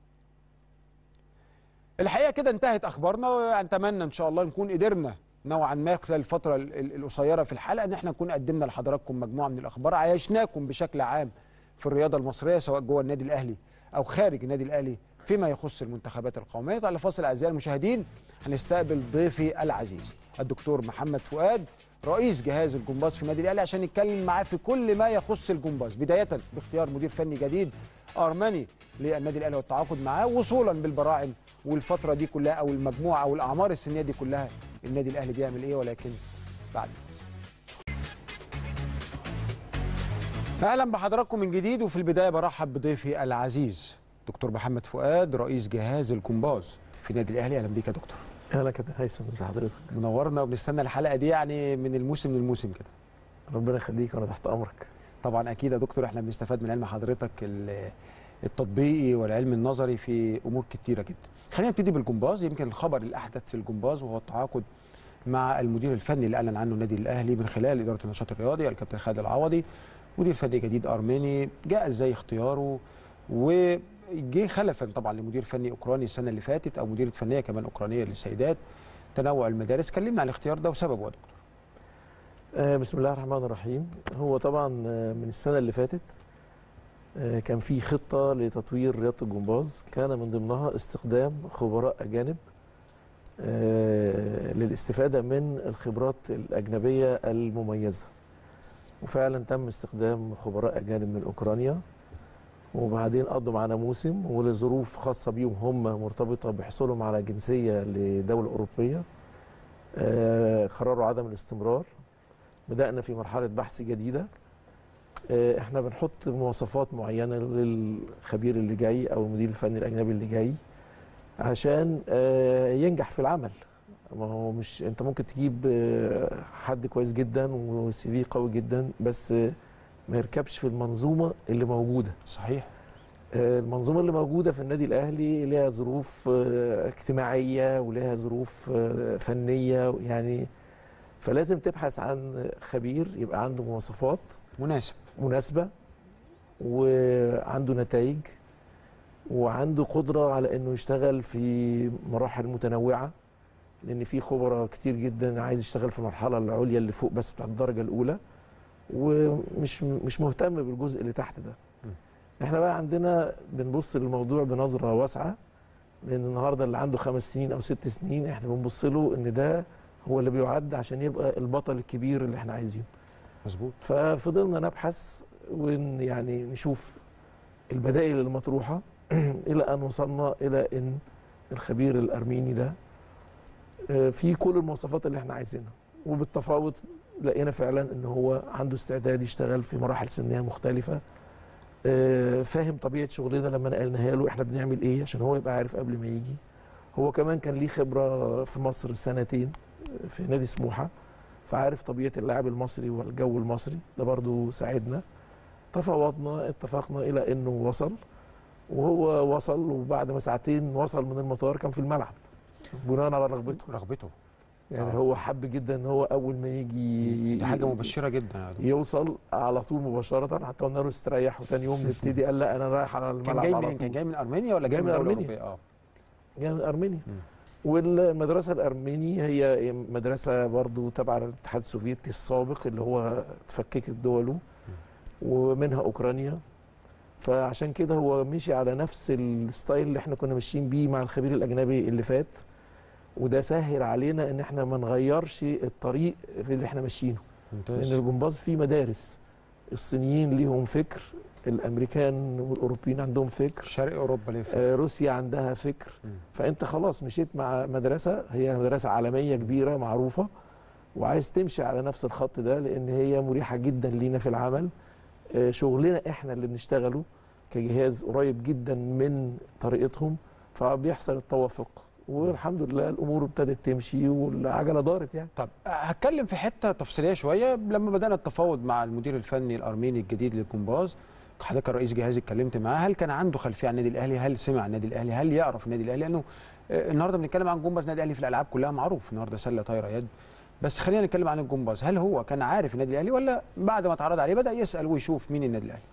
Speaker 1: الحقيقه كده انتهت اخبارنا ونتمنى ان شاء الله نكون قدرنا نوعا ما خلال الفتره ال- ال- القصيره في الحلقه ان احنا نكون قدمنا لحضراتكم مجموعه من الاخبار عايشناكم بشكل عام في الرياضه المصريه سواء جوه النادي الاهلي او خارج النادي الاهلي فيما يخص المنتخبات القوميه على فاصل اعزائي المشاهدين هنستقبل ضيفي العزيز الدكتور محمد فؤاد رئيس جهاز الجمباز في النادي الاهلي عشان نتكلم معاه في كل ما يخص الجمباز بدايه باختيار مدير فني جديد ارمني للنادي الاهلي والتعاقد معاه وصولا بالبراعم والفتره دي كلها او المجموعه او الاعمار السنيه دي كلها النادي الاهلي بيعمل ايه ولكن بعد الفاصل اهلا بحضراتكم من جديد وفي البدايه برحب بضيفي العزيز دكتور محمد فؤاد رئيس جهاز الجمباز في النادي الاهلي اهلا بيك يا دكتور
Speaker 4: اهلا كابتن هيثم ازي حضرتك
Speaker 1: منورنا وبنستنى الحلقه دي يعني من الموسم للموسم كده
Speaker 4: ربنا يخليك وانا تحت امرك
Speaker 1: طبعا اكيد يا دكتور احنا بنستفاد من علم حضرتك ال- التطبيقي والعلم النظري في امور كتيره جدا خلينا نبتدي بالجمباز يمكن الخبر الاحدث في الجمباز وهو التعاقد مع المدير الفني اللي اعلن عنه النادي الاهلي من خلال اداره النشاط الرياضي الكابتن خالد العوضي مدير فني جديد ارميني جاء ازاي اختياره وجه خلفا طبعا لمدير فني اوكراني السنه اللي فاتت او مديره فنيه كمان اوكرانيه للسيدات تنوع المدارس كلمنا عن الاختيار ده وسببه يا دكتور
Speaker 4: آه بسم الله الرحمن الرحيم هو طبعا آه، من السنه اللي فاتت آه كان في خطه لتطوير رياضه الجمباز كان من ضمنها استخدام خبراء اجانب آه للاستفاده من الخبرات الاجنبيه المميزه وفعلا تم استخدام خبراء اجانب من اوكرانيا وبعدين قضوا معانا موسم ولظروف خاصه بيهم هم مرتبطه بحصولهم على جنسيه لدوله اوروبيه آه، قرروا عدم الاستمرار بدأنا في مرحلة بحث جديدة آه، احنا بنحط مواصفات معينة للخبير اللي جاي او المدير الفني الاجنبي اللي جاي عشان آه، ينجح في العمل ما هو مش انت ممكن تجيب آه، حد كويس جدا وسي في قوي جدا بس آه، ما يركبش في المنظومة اللي موجودة
Speaker 1: صحيح
Speaker 4: آه، المنظومة اللي موجودة في النادي الأهلي لها ظروف آه، اجتماعية ولها ظروف آه، فنية يعني فلازم تبحث عن خبير يبقى عنده مواصفات
Speaker 1: مناسب
Speaker 4: مناسبة وعنده نتائج وعنده قدرة على انه يشتغل في مراحل متنوعة لان في خبراء كتير جدا عايز يشتغل في المرحلة العليا اللي فوق بس بتاعت الدرجة الأولى ومش مش مهتم بالجزء اللي تحت ده احنا بقى عندنا بنبص للموضوع بنظرة واسعة لان النهارده اللي عنده خمس سنين او ست سنين احنا بنبص له ان ده هو اللي بيعد عشان يبقى البطل الكبير اللي احنا عايزينه
Speaker 1: مظبوط
Speaker 4: ففضلنا نبحث ون يعني نشوف البدائل المطروحة إلى أن وصلنا إلى أن الخبير الأرميني ده آه، فيه كل المواصفات اللي احنا عايزينها وبالتفاوض لقينا فعلا ان هو عنده استعداد يشتغل في مراحل سنيه مختلفه آه، فاهم طبيعه شغلنا لما نقلناها له احنا بنعمل ايه عشان هو يبقى عارف قبل ما يجي هو كمان كان ليه خبره في مصر سنتين في نادي سموحه فعارف طبيعه اللاعب المصري والجو المصري ده برضو ساعدنا تفاوضنا اتفقنا الى انه وصل وهو وصل وبعد ما ساعتين وصل من المطار كان في الملعب بناء على رغبته
Speaker 1: رغبته
Speaker 4: يعني
Speaker 1: آه.
Speaker 4: هو حب جدا ان هو اول ما يجي
Speaker 1: دي حاجه مبشره جدا يا دكتور.
Speaker 4: يوصل على طول مباشره حتى قلنا له استريح وتاني يوم نبتدي قال لا انا رايح على الملعب
Speaker 1: كان جاي
Speaker 4: على
Speaker 1: منين كان
Speaker 4: طول.
Speaker 1: جاي من ارمينيا ولا جاي,
Speaker 4: جاي
Speaker 1: من
Speaker 4: من
Speaker 1: دوله
Speaker 4: أرمينيا.
Speaker 1: اوروبيه اه
Speaker 4: جاي من ارمينيا
Speaker 1: مم.
Speaker 4: والمدرسه الارميني هي مدرسه برضو تبع الاتحاد السوفيتي السابق اللي هو اتفككت دوله ومنها اوكرانيا فعشان كده هو مشي على نفس الستايل اللي احنا كنا ماشيين بيه مع الخبير الاجنبي اللي فات وده سهل علينا ان احنا ما نغيرش الطريق اللي احنا ماشيينه لان
Speaker 1: ممتاز
Speaker 4: الجمباز فيه مدارس الصينيين ليهم فكر الامريكان والاوروبيين عندهم فكر
Speaker 1: شرق اوروبا ليه
Speaker 4: آه، روسيا عندها فكر
Speaker 1: مم.
Speaker 4: فانت خلاص مشيت مع مدرسه هي مدرسه عالميه كبيره معروفه وعايز تمشي على نفس الخط ده لان هي مريحه جدا لينا في العمل آه، شغلنا احنا اللي بنشتغله كجهاز قريب جدا من طريقتهم فبيحصل التوافق والحمد لله الامور ابتدت تمشي والعجله دارت يعني
Speaker 1: طب هتكلم في حته تفصيليه شويه لما بدانا التفاوض مع المدير الفني الارميني الجديد للجمباز حضرتك الرئيس جهاز اتكلمت معاه هل كان عنده خلفيه عن النادي الاهلي هل سمع عن النادي الاهلي هل يعرف النادي الاهلي لانه آه، النهارده بنتكلم عن جمباز النادي الاهلي في الالعاب كلها معروف النهارده سله طايره يد بس خلينا نتكلم عن الجمباز هل هو كان عارف النادي الاهلي ولا بعد ما اتعرض عليه بدا يسال ويشوف مين النادي الاهلي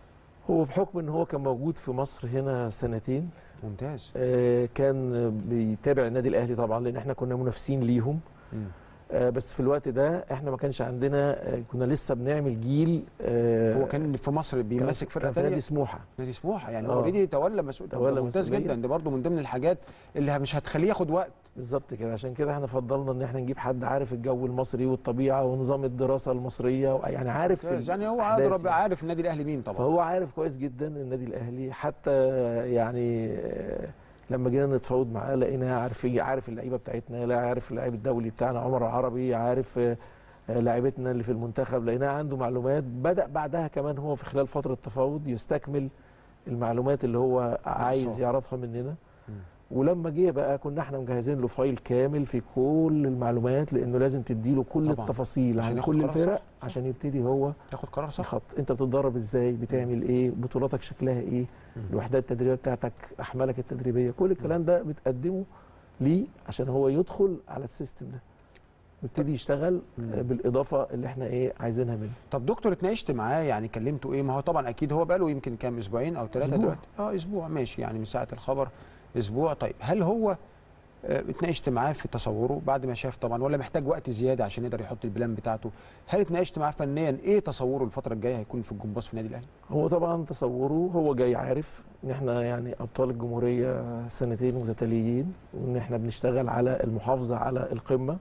Speaker 4: هو بحكم ان هو كان موجود في مصر هنا سنتين
Speaker 1: ممتاز
Speaker 4: آه، كان بيتابع النادي الاهلي طبعا لان احنا كنا منافسين ليهم
Speaker 1: مم.
Speaker 4: آه، بس في الوقت ده احنا ما كانش عندنا آه، كنا لسه بنعمل جيل آه،
Speaker 1: هو كان في مصر بيمسك فرقه
Speaker 4: كان في نادي
Speaker 1: ثانيه
Speaker 4: سموحه
Speaker 1: نادي سموحه يعني
Speaker 4: آه.
Speaker 1: اوريدي تولى مسؤول
Speaker 4: تولى
Speaker 1: ممتاز
Speaker 4: مسؤولية.
Speaker 1: جدا ده برضه من ضمن الحاجات اللي مش هتخليه ياخد وقت
Speaker 4: بالظبط كده عشان كده احنا فضلنا ان احنا نجيب حد عارف الجو المصري والطبيعه ونظام الدراسه المصريه و- يعني عارف
Speaker 1: ممتاز. يعني هو
Speaker 4: الأحداث
Speaker 1: عارف عارف النادي الاهلي مين طبعا
Speaker 4: فهو عارف كويس جدا النادي الاهلي حتى يعني آه، لما جينا نتفاوض معاه لقيناه عارف عارف اللعيبه بتاعتنا لا عارف اللعيب الدولي بتاعنا عمر العربي عارف آه، آه، لاعيبتنا اللي في المنتخب لقيناه عنده معلومات بدا بعدها كمان هو في خلال فتره التفاوض يستكمل المعلومات اللي هو عايز
Speaker 1: ناقصاه.
Speaker 4: يعرفها مننا
Speaker 1: مم.
Speaker 4: ولما جه بقى كنا احنا مجهزين له فايل كامل في كل المعلومات لانه لازم تديله كل
Speaker 1: طبعاً.
Speaker 4: التفاصيل
Speaker 1: عشان
Speaker 4: عن
Speaker 1: ياخد
Speaker 4: كل
Speaker 1: قرار صح،
Speaker 4: الفرق
Speaker 1: صح.
Speaker 4: عشان يبتدي هو
Speaker 1: تاخد قرار صح
Speaker 4: خط انت بتتدرب ازاي بتعمل ايه بطولاتك شكلها ايه
Speaker 1: مم.
Speaker 4: الوحدات التدريبيه بتاعتك احمالك التدريبيه كل الكلام ده بتقدمه ليه عشان هو يدخل على السيستم ده ويبتدي يشتغل
Speaker 1: مم.
Speaker 4: آه، بالاضافه اللي احنا ايه عايزينها منه
Speaker 1: طب دكتور اتناقشت معاه يعني كلمته ايه ما هو طبعا اكيد هو بقاله يمكن كام اسبوعين او ثلاثه
Speaker 4: أسبوع.
Speaker 1: دلوقتي اه اسبوع ماشي يعني من ساعه الخبر اسبوع طيب هل هو آه، اتناقشت معاه في تصوره بعد ما شاف طبعا ولا محتاج وقت زياده عشان يقدر يحط البلان بتاعته هل اتناقشت معاه فنيا ايه تصوره الفتره الجايه هيكون في الجمباز في النادي الاهلي
Speaker 4: هو طبعا تصوره هو جاي عارف ان احنا يعني ابطال الجمهوريه سنتين متتاليين وان احنا بنشتغل على المحافظه على القمه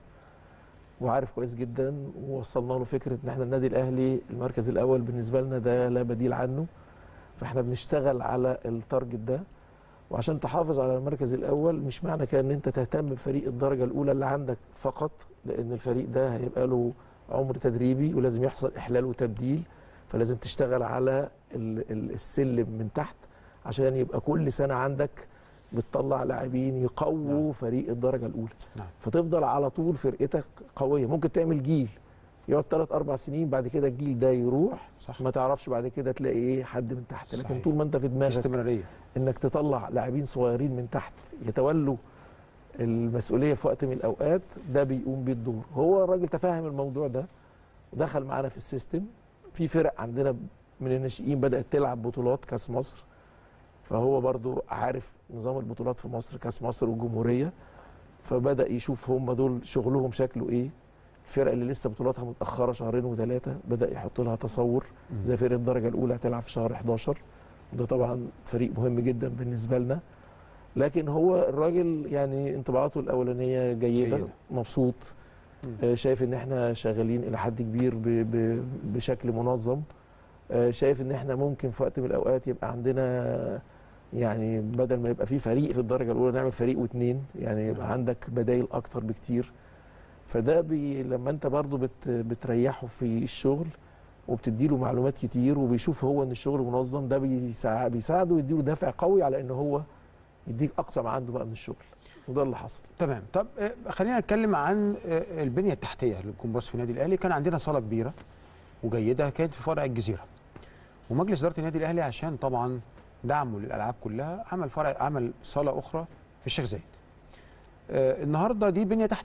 Speaker 4: وعارف كويس جدا ووصلنا له فكره ان احنا النادي الاهلي المركز الاول بالنسبه لنا ده لا بديل عنه فاحنا بنشتغل على التارجت ده وعشان تحافظ على المركز الاول مش معنى كده ان انت تهتم بفريق الدرجه الاولى اللي عندك فقط لان الفريق ده هيبقى له عمر تدريبي ولازم يحصل احلال وتبديل فلازم تشتغل على ال- ال- السلم من تحت عشان يبقى كل سنه عندك بتطلع لاعبين يقووا
Speaker 1: نعم.
Speaker 4: فريق الدرجه الاولى
Speaker 1: نعم.
Speaker 4: فتفضل على طول فرقتك قويه ممكن تعمل جيل يقعد ثلاث اربع سنين بعد كده الجيل ده يروح
Speaker 1: صح
Speaker 4: ما تعرفش بعد كده تلاقي ايه حد من تحت لكن
Speaker 1: صحيح.
Speaker 4: طول ما انت في دماغك
Speaker 1: استمراريه
Speaker 4: انك تطلع لاعبين صغيرين من تحت يتولوا المسؤوليه في وقت من الاوقات ده بيقوم بيه الدور هو الراجل تفهم الموضوع ده ودخل معانا في السيستم في فرق عندنا من الناشئين بدات تلعب بطولات كاس مصر فهو برضو عارف نظام البطولات في مصر كاس مصر والجمهوريه فبدا يشوف هم دول شغلهم شكله ايه الفرق اللي لسه بطولاتها متاخره شهرين وثلاثه بدا يحط لها تصور زي فرقه الدرجه الاولى هتلعب في شهر 11 وده طبعا فريق مهم جدا بالنسبه لنا لكن هو الراجل يعني انطباعاته الاولانيه جيده,
Speaker 1: جيدة.
Speaker 4: مبسوط
Speaker 1: مم.
Speaker 4: آه، شايف ان احنا شغالين الى حد كبير ب ب بشكل منظم آه، شايف ان احنا ممكن في وقت من الاوقات يبقى عندنا يعني بدل ما يبقى في فريق في الدرجه الاولى نعمل فريق واثنين يعني يبقى عندك بدايل اكتر بكتير فده بي لما انت برضو بت بتريحه في الشغل وبتديله معلومات كتير وبيشوف هو ان الشغل منظم ده بيساع- بيساعده ويديله دافع قوي على ان هو يديك اقصى ما عنده بقى من الشغل وده اللي حصل
Speaker 1: تمام طب آه، خلينا نتكلم عن آه، البنيه التحتيه للجمباز في النادي الاهلي كان عندنا صاله كبيره وجيده كانت في فرع الجزيره ومجلس اداره النادي الاهلي عشان طبعا دعمه للالعاب كلها عمل فرع عمل صاله اخرى في الشيخ زايد آه، النهارده دي بنيه تحتيه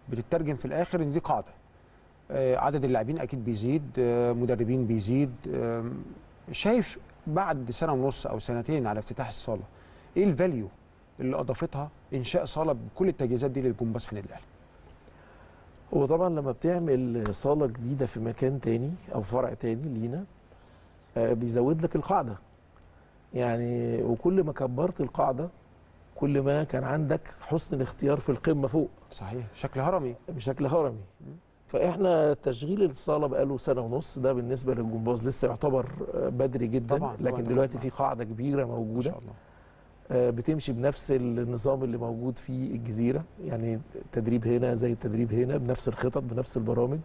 Speaker 1: بتترجم في الاخر ان دي قاعده آه، عدد اللاعبين اكيد بيزيد آه، مدربين بيزيد آم، شايف بعد سنه ونص او سنتين على افتتاح الصاله ايه الفاليو اللي اضافتها انشاء صاله بكل التجهيزات دي للجمباز في النادي الاهلي
Speaker 4: هو طبعا لما بتعمل صاله جديده في مكان تاني او فرع تاني لينا آه، بيزود لك القاعده يعني وكل ما كبرت القاعده كل ما كان عندك حسن الاختيار في القمه فوق
Speaker 1: صحيح شكل هرمي
Speaker 4: بشكل هرمي فاحنا تشغيل الصاله بقاله سنه ونص ده بالنسبه للجمباز لسه يعتبر آه، بدري جدا
Speaker 1: طبعاً،
Speaker 4: لكن
Speaker 1: طبعاً،
Speaker 4: دلوقتي
Speaker 1: طبعاً.
Speaker 4: في قاعده كبيره
Speaker 1: ما
Speaker 4: موجوده
Speaker 1: شاء الله
Speaker 4: آه، بتمشي بنفس النظام اللي موجود في الجزيره يعني التدريب هنا زي التدريب هنا بنفس الخطط بنفس البرامج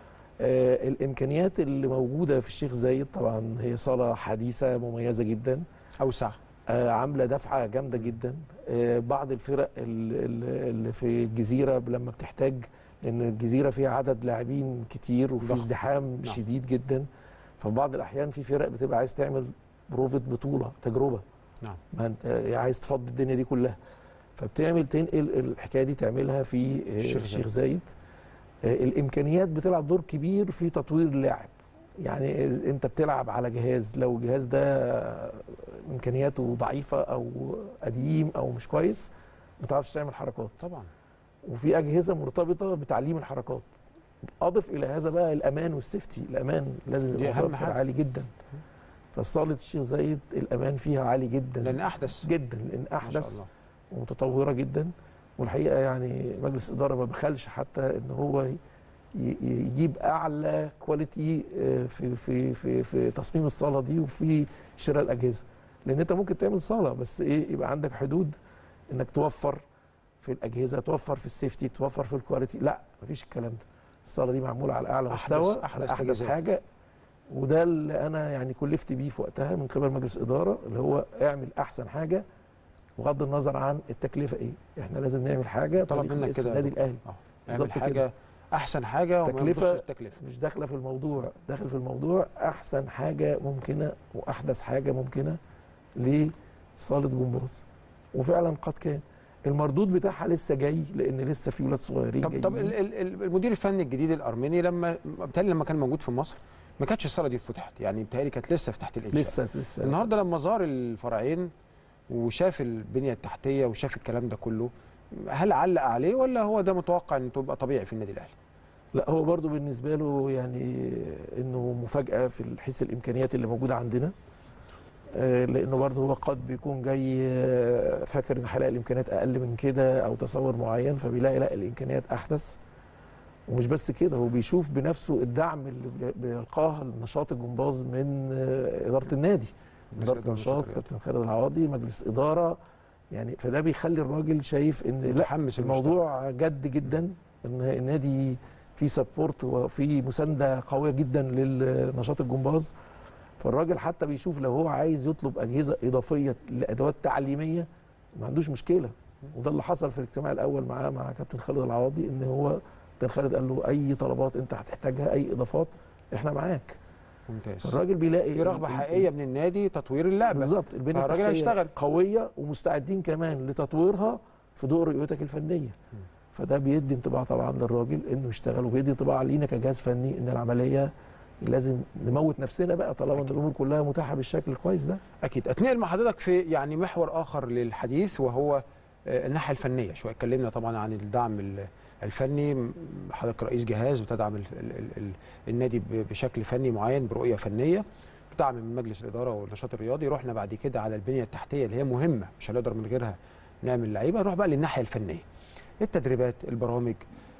Speaker 4: آه، الامكانيات اللي موجوده في الشيخ زايد طبعا هي صاله حديثه مميزه جدا
Speaker 1: اوسع
Speaker 4: آه، عامله دفعه جامده جدا آه، بعض الفرق ال- ال- اللي في الجزيره لما بتحتاج لان الجزيره فيها عدد لاعبين كتير وفي
Speaker 1: ضخم.
Speaker 4: ازدحام
Speaker 1: نعم.
Speaker 4: شديد جدا ففي بعض الاحيان في فرق بتبقى عايز تعمل بروفة بطوله تجربه
Speaker 1: نعم
Speaker 4: ما انت آه، عايز تفضي الدنيا دي كلها فبتعمل تنقل الحكايه دي تعملها في آه،
Speaker 1: الشيخ
Speaker 4: الشيخ زايد آه، الامكانيات بتلعب دور كبير في تطوير اللاعب يعني إذا انت بتلعب على جهاز لو الجهاز ده آه، امكانياته ضعيفه او قديم او مش كويس ما تعرفش تعمل حركات
Speaker 1: طبعا
Speaker 4: وفي اجهزه مرتبطه بتعليم الحركات اضف الى هذا بقى الامان والسيفتي الامان لازم
Speaker 1: دي
Speaker 4: يبقى
Speaker 1: أهم
Speaker 4: متوفر
Speaker 1: حاجة.
Speaker 4: عالي جدا فصاله الشيخ زايد الامان فيها عالي جدا
Speaker 1: لان احدث
Speaker 4: جدا لان
Speaker 1: ما شاء
Speaker 4: احدث
Speaker 1: الله
Speaker 4: ومتطوره جدا والحقيقه يعني مجلس الاداره ما بخلش حتى ان هو ي- ي- يجيب اعلى كواليتي آه، في في في في تصميم الصاله دي وفي شراء الاجهزه لان انت ممكن تعمل صاله بس ايه يبقى عندك حدود انك توفر في الاجهزه توفر في السيفتي توفر في الكواليتي لا مفيش الكلام ده الصاله دي معموله على اعلى
Speaker 1: أحدث-
Speaker 4: مستوى
Speaker 1: أحدث
Speaker 4: على احدث
Speaker 1: تجهيزات.
Speaker 4: حاجه وده اللي انا يعني كلفت بيه في وقتها من قبل مجلس اداره اللي هو اعمل احسن حاجه بغض النظر عن التكلفه ايه احنا لازم نعمل حاجه
Speaker 1: طلب
Speaker 4: تليق
Speaker 1: منك
Speaker 4: باسم
Speaker 1: كده يا
Speaker 4: النادي
Speaker 1: دكتور.
Speaker 4: الاهلي
Speaker 1: اه
Speaker 4: بالظبط
Speaker 1: اعمل
Speaker 4: كده.
Speaker 1: حاجه احسن حاجه وما
Speaker 4: تكلفة-
Speaker 1: يبصش التكلفه
Speaker 4: مش داخله في الموضوع داخل في الموضوع احسن حاجه ممكنه واحدث حاجه ممكنه لصاله جمباز وفعلا قد كان المردود بتاعها لسه جاي لان لسه في ولاد صغيرين
Speaker 1: طب طب ال-
Speaker 4: جايين.
Speaker 1: ال- ال- المدير الفني الجديد الارميني لما بالتالي لما كان موجود في مصر ما كانتش الصاله دي فتحت يعني بالتالي كانت لسه في تحت الانشاء
Speaker 4: لسه لسه
Speaker 1: النهارده لما زار الفرعين وشاف البنيه التحتيه وشاف الكلام ده كله هل علق عليه ولا هو ده متوقع انه تبقى طبيعي في النادي الاهلي؟
Speaker 4: لا هو برضو بالنسبه له يعني انه مفاجاه في حيث الامكانيات اللي موجوده عندنا آه، لانه برضه هو قد بيكون جاي آه، فاكر ان هيلاقي الامكانيات اقل من كده او تصور معين فبيلاقي لا الامكانيات احدث ومش بس كده هو بيشوف بنفسه الدعم اللي بي- بيلقاه نشاط الجمباز من آه، اداره النادي
Speaker 1: مجلس
Speaker 4: اداره
Speaker 1: إدارة
Speaker 4: النشاط
Speaker 1: الرياضي.
Speaker 4: كابتن خالد العواضي مجلس اداره يعني فده بيخلي الراجل شايف ان لا
Speaker 1: متحمس
Speaker 4: الموضوع جد جدا ان النادي فيه سبورت وفي مسانده قويه جدا للنشاط الجمباز فالراجل حتى بيشوف لو هو عايز يطلب اجهزه اضافيه لادوات تعليميه ما عندوش مشكله وده اللي حصل في الاجتماع الاول معاه مع كابتن خالد العواضي ان هو كابتن خالد قال له اي طلبات انت هتحتاجها اي اضافات احنا معاك
Speaker 1: ممتاز
Speaker 4: الراجل بيلاقي
Speaker 1: في رغبه حقيقيه من النادي تطوير اللعبه
Speaker 4: بالظبط البنيه
Speaker 1: فالراجل
Speaker 4: التحتيه
Speaker 1: هيشتغل.
Speaker 4: قويه ومستعدين كمان لتطويرها في ضوء رؤيتك الفنيه فده بيدي انطباع طبعا للراجل انه يشتغل وبيدي انطباع علينا كجهاز فني ان العمليه لازم نموت نفسنا بقى طالما ان الامور كلها متاحه بالشكل الكويس ده
Speaker 1: اكيد اتنقل مع حضرتك في يعني محور اخر للحديث وهو آه، الناحيه الفنيه شويه اتكلمنا طبعا عن الدعم ال- الفني م- حضرتك رئيس جهاز بتدعم ال ال ال ال النادي ب- بشكل فني معين برؤيه فنيه بدعم من مجلس الاداره والنشاط الرياضي رحنا بعد كده على البنيه التحتيه اللي هي مهمه مش هنقدر من غيرها نعمل لعيبه نروح بقى للناحيه الفنيه التدريبات البرامج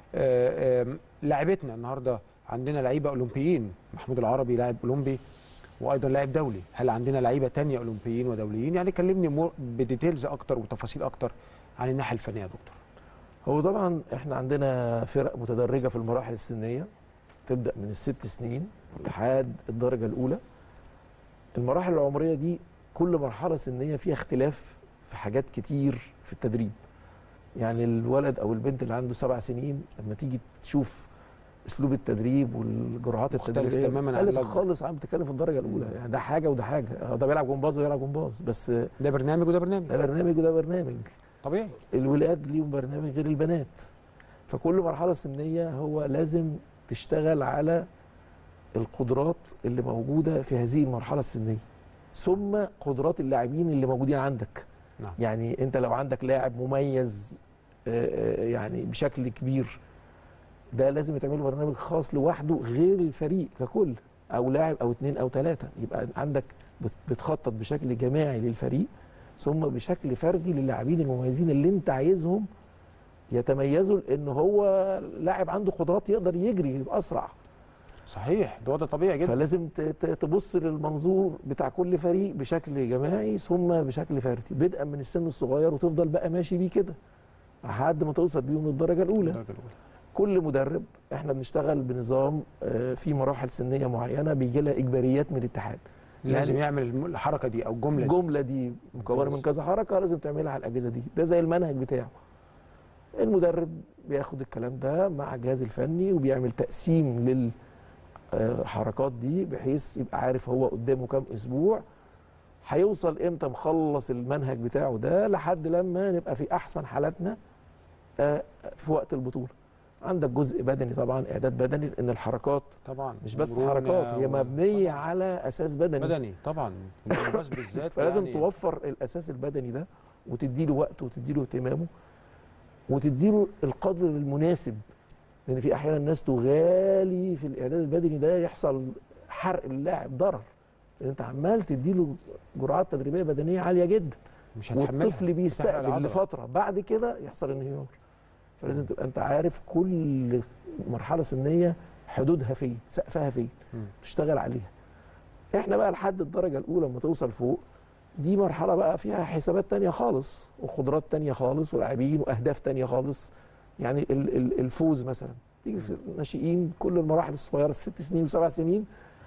Speaker 1: آه، آم، لاعبتنا النهارده عندنا لعيبه اولمبيين محمود العربي لاعب اولمبي وايضا لاعب دولي هل عندنا لعيبه تانية اولمبيين ودوليين يعني كلمني مور بديتيلز اكتر وتفاصيل اكتر عن الناحيه الفنيه يا دكتور
Speaker 4: هو طبعا احنا عندنا فرق متدرجه في المراحل السنيه تبدا من الست سنين لحد الدرجه الاولى المراحل العمريه دي كل مرحله سنيه فيها اختلاف في حاجات كتير في التدريب يعني الولد او البنت اللي عنده سبع سنين لما تيجي تشوف اسلوب التدريب والجرعات
Speaker 1: مختلف
Speaker 4: التدريبيه
Speaker 1: تماماً عن
Speaker 4: مختلف
Speaker 1: الأكبر.
Speaker 4: خالص عم بتتكلم في الدرجه الاولى يعني ده حاجه وده حاجه آه، ده بيلعب جمباز وده بيلعب جمباز بس
Speaker 1: ده برنامج وده برنامج
Speaker 4: ده برنامج وده برنامج
Speaker 1: طبيعي
Speaker 4: الولاد ليهم برنامج غير البنات فكل مرحله سنيه هو لازم تشتغل على القدرات اللي موجوده في هذه المرحله السنيه ثم قدرات اللاعبين اللي موجودين عندك
Speaker 1: نعم.
Speaker 4: يعني انت لو عندك لاعب مميز آه، آه، يعني بشكل كبير ده لازم يتعمل له برنامج خاص لوحده غير الفريق ككل او لاعب او اتنين او ثلاثه يبقى عندك بت- بتخطط بشكل جماعي للفريق ثم بشكل فردي للاعبين المميزين اللي انت عايزهم يتميزوا لان هو لاعب عنده قدرات يقدر يجري يبقى اسرع
Speaker 1: صحيح ده وضع طبيعي جدا
Speaker 4: فلازم ت- ت- تبص للمنظور بتاع كل فريق بشكل جماعي ثم بشكل فردي بدءا من السن الصغير وتفضل بقى ماشي بيه كده لحد ما توصل بيهم للدرجه الاولى
Speaker 1: الدرجة الأولى.
Speaker 4: كل مدرب احنا بنشتغل بنظام آه، في مراحل سنيه معينه بيجي لها اجباريات من الاتحاد
Speaker 1: لازم
Speaker 4: يعني-
Speaker 1: يعمل الم- الحركه دي او الجمله دي
Speaker 4: الجمله دي مكونه من كذا حركه لازم تعملها على الاجهزه دي ده زي المنهج بتاعه المدرب بياخد الكلام ده مع الجهاز الفني وبيعمل تقسيم للحركات دي بحيث يبقى عارف هو قدامه كام اسبوع هيوصل امتى مخلص المنهج بتاعه ده لحد لما نبقى في احسن حالاتنا آه، في وقت البطوله عندك جزء بدني طبعا اعداد بدني لان الحركات
Speaker 1: طبعا
Speaker 4: مش بس
Speaker 1: مرونة
Speaker 4: حركات هي
Speaker 1: و-
Speaker 4: مبنيه على اساس بدني
Speaker 1: بدني طبعا الجمباز بالذات
Speaker 4: فلازم
Speaker 1: يعني
Speaker 4: توفر الاساس البدني ده وتديله وقته وتديله اهتمامه وتديله القدر المناسب لان في احيانا الناس تغالي في الاعداد البدني ده يحصل حرق للاعب ضرر لان انت عمال تديله جرعات تدريبيه بدنيه عاليه جدا
Speaker 1: مش هتحملها
Speaker 4: والطفل
Speaker 1: تحرق
Speaker 4: بيستقبل
Speaker 1: العضلة.
Speaker 4: لفتره بعد كده يحصل انهيار فلازم تبقى انت عارف كل مرحله سنيه حدودها فين سقفها فين
Speaker 1: مم.
Speaker 4: تشتغل عليها احنا بقى لحد الدرجه الاولى لما توصل فوق دي مرحله بقى فيها حسابات تانية خالص وقدرات تانية خالص ولاعبين واهداف تانية خالص يعني ال- ال- الفوز مثلا تيجي في الناشئين كل المراحل الصغيره الست سنين وسبع سنين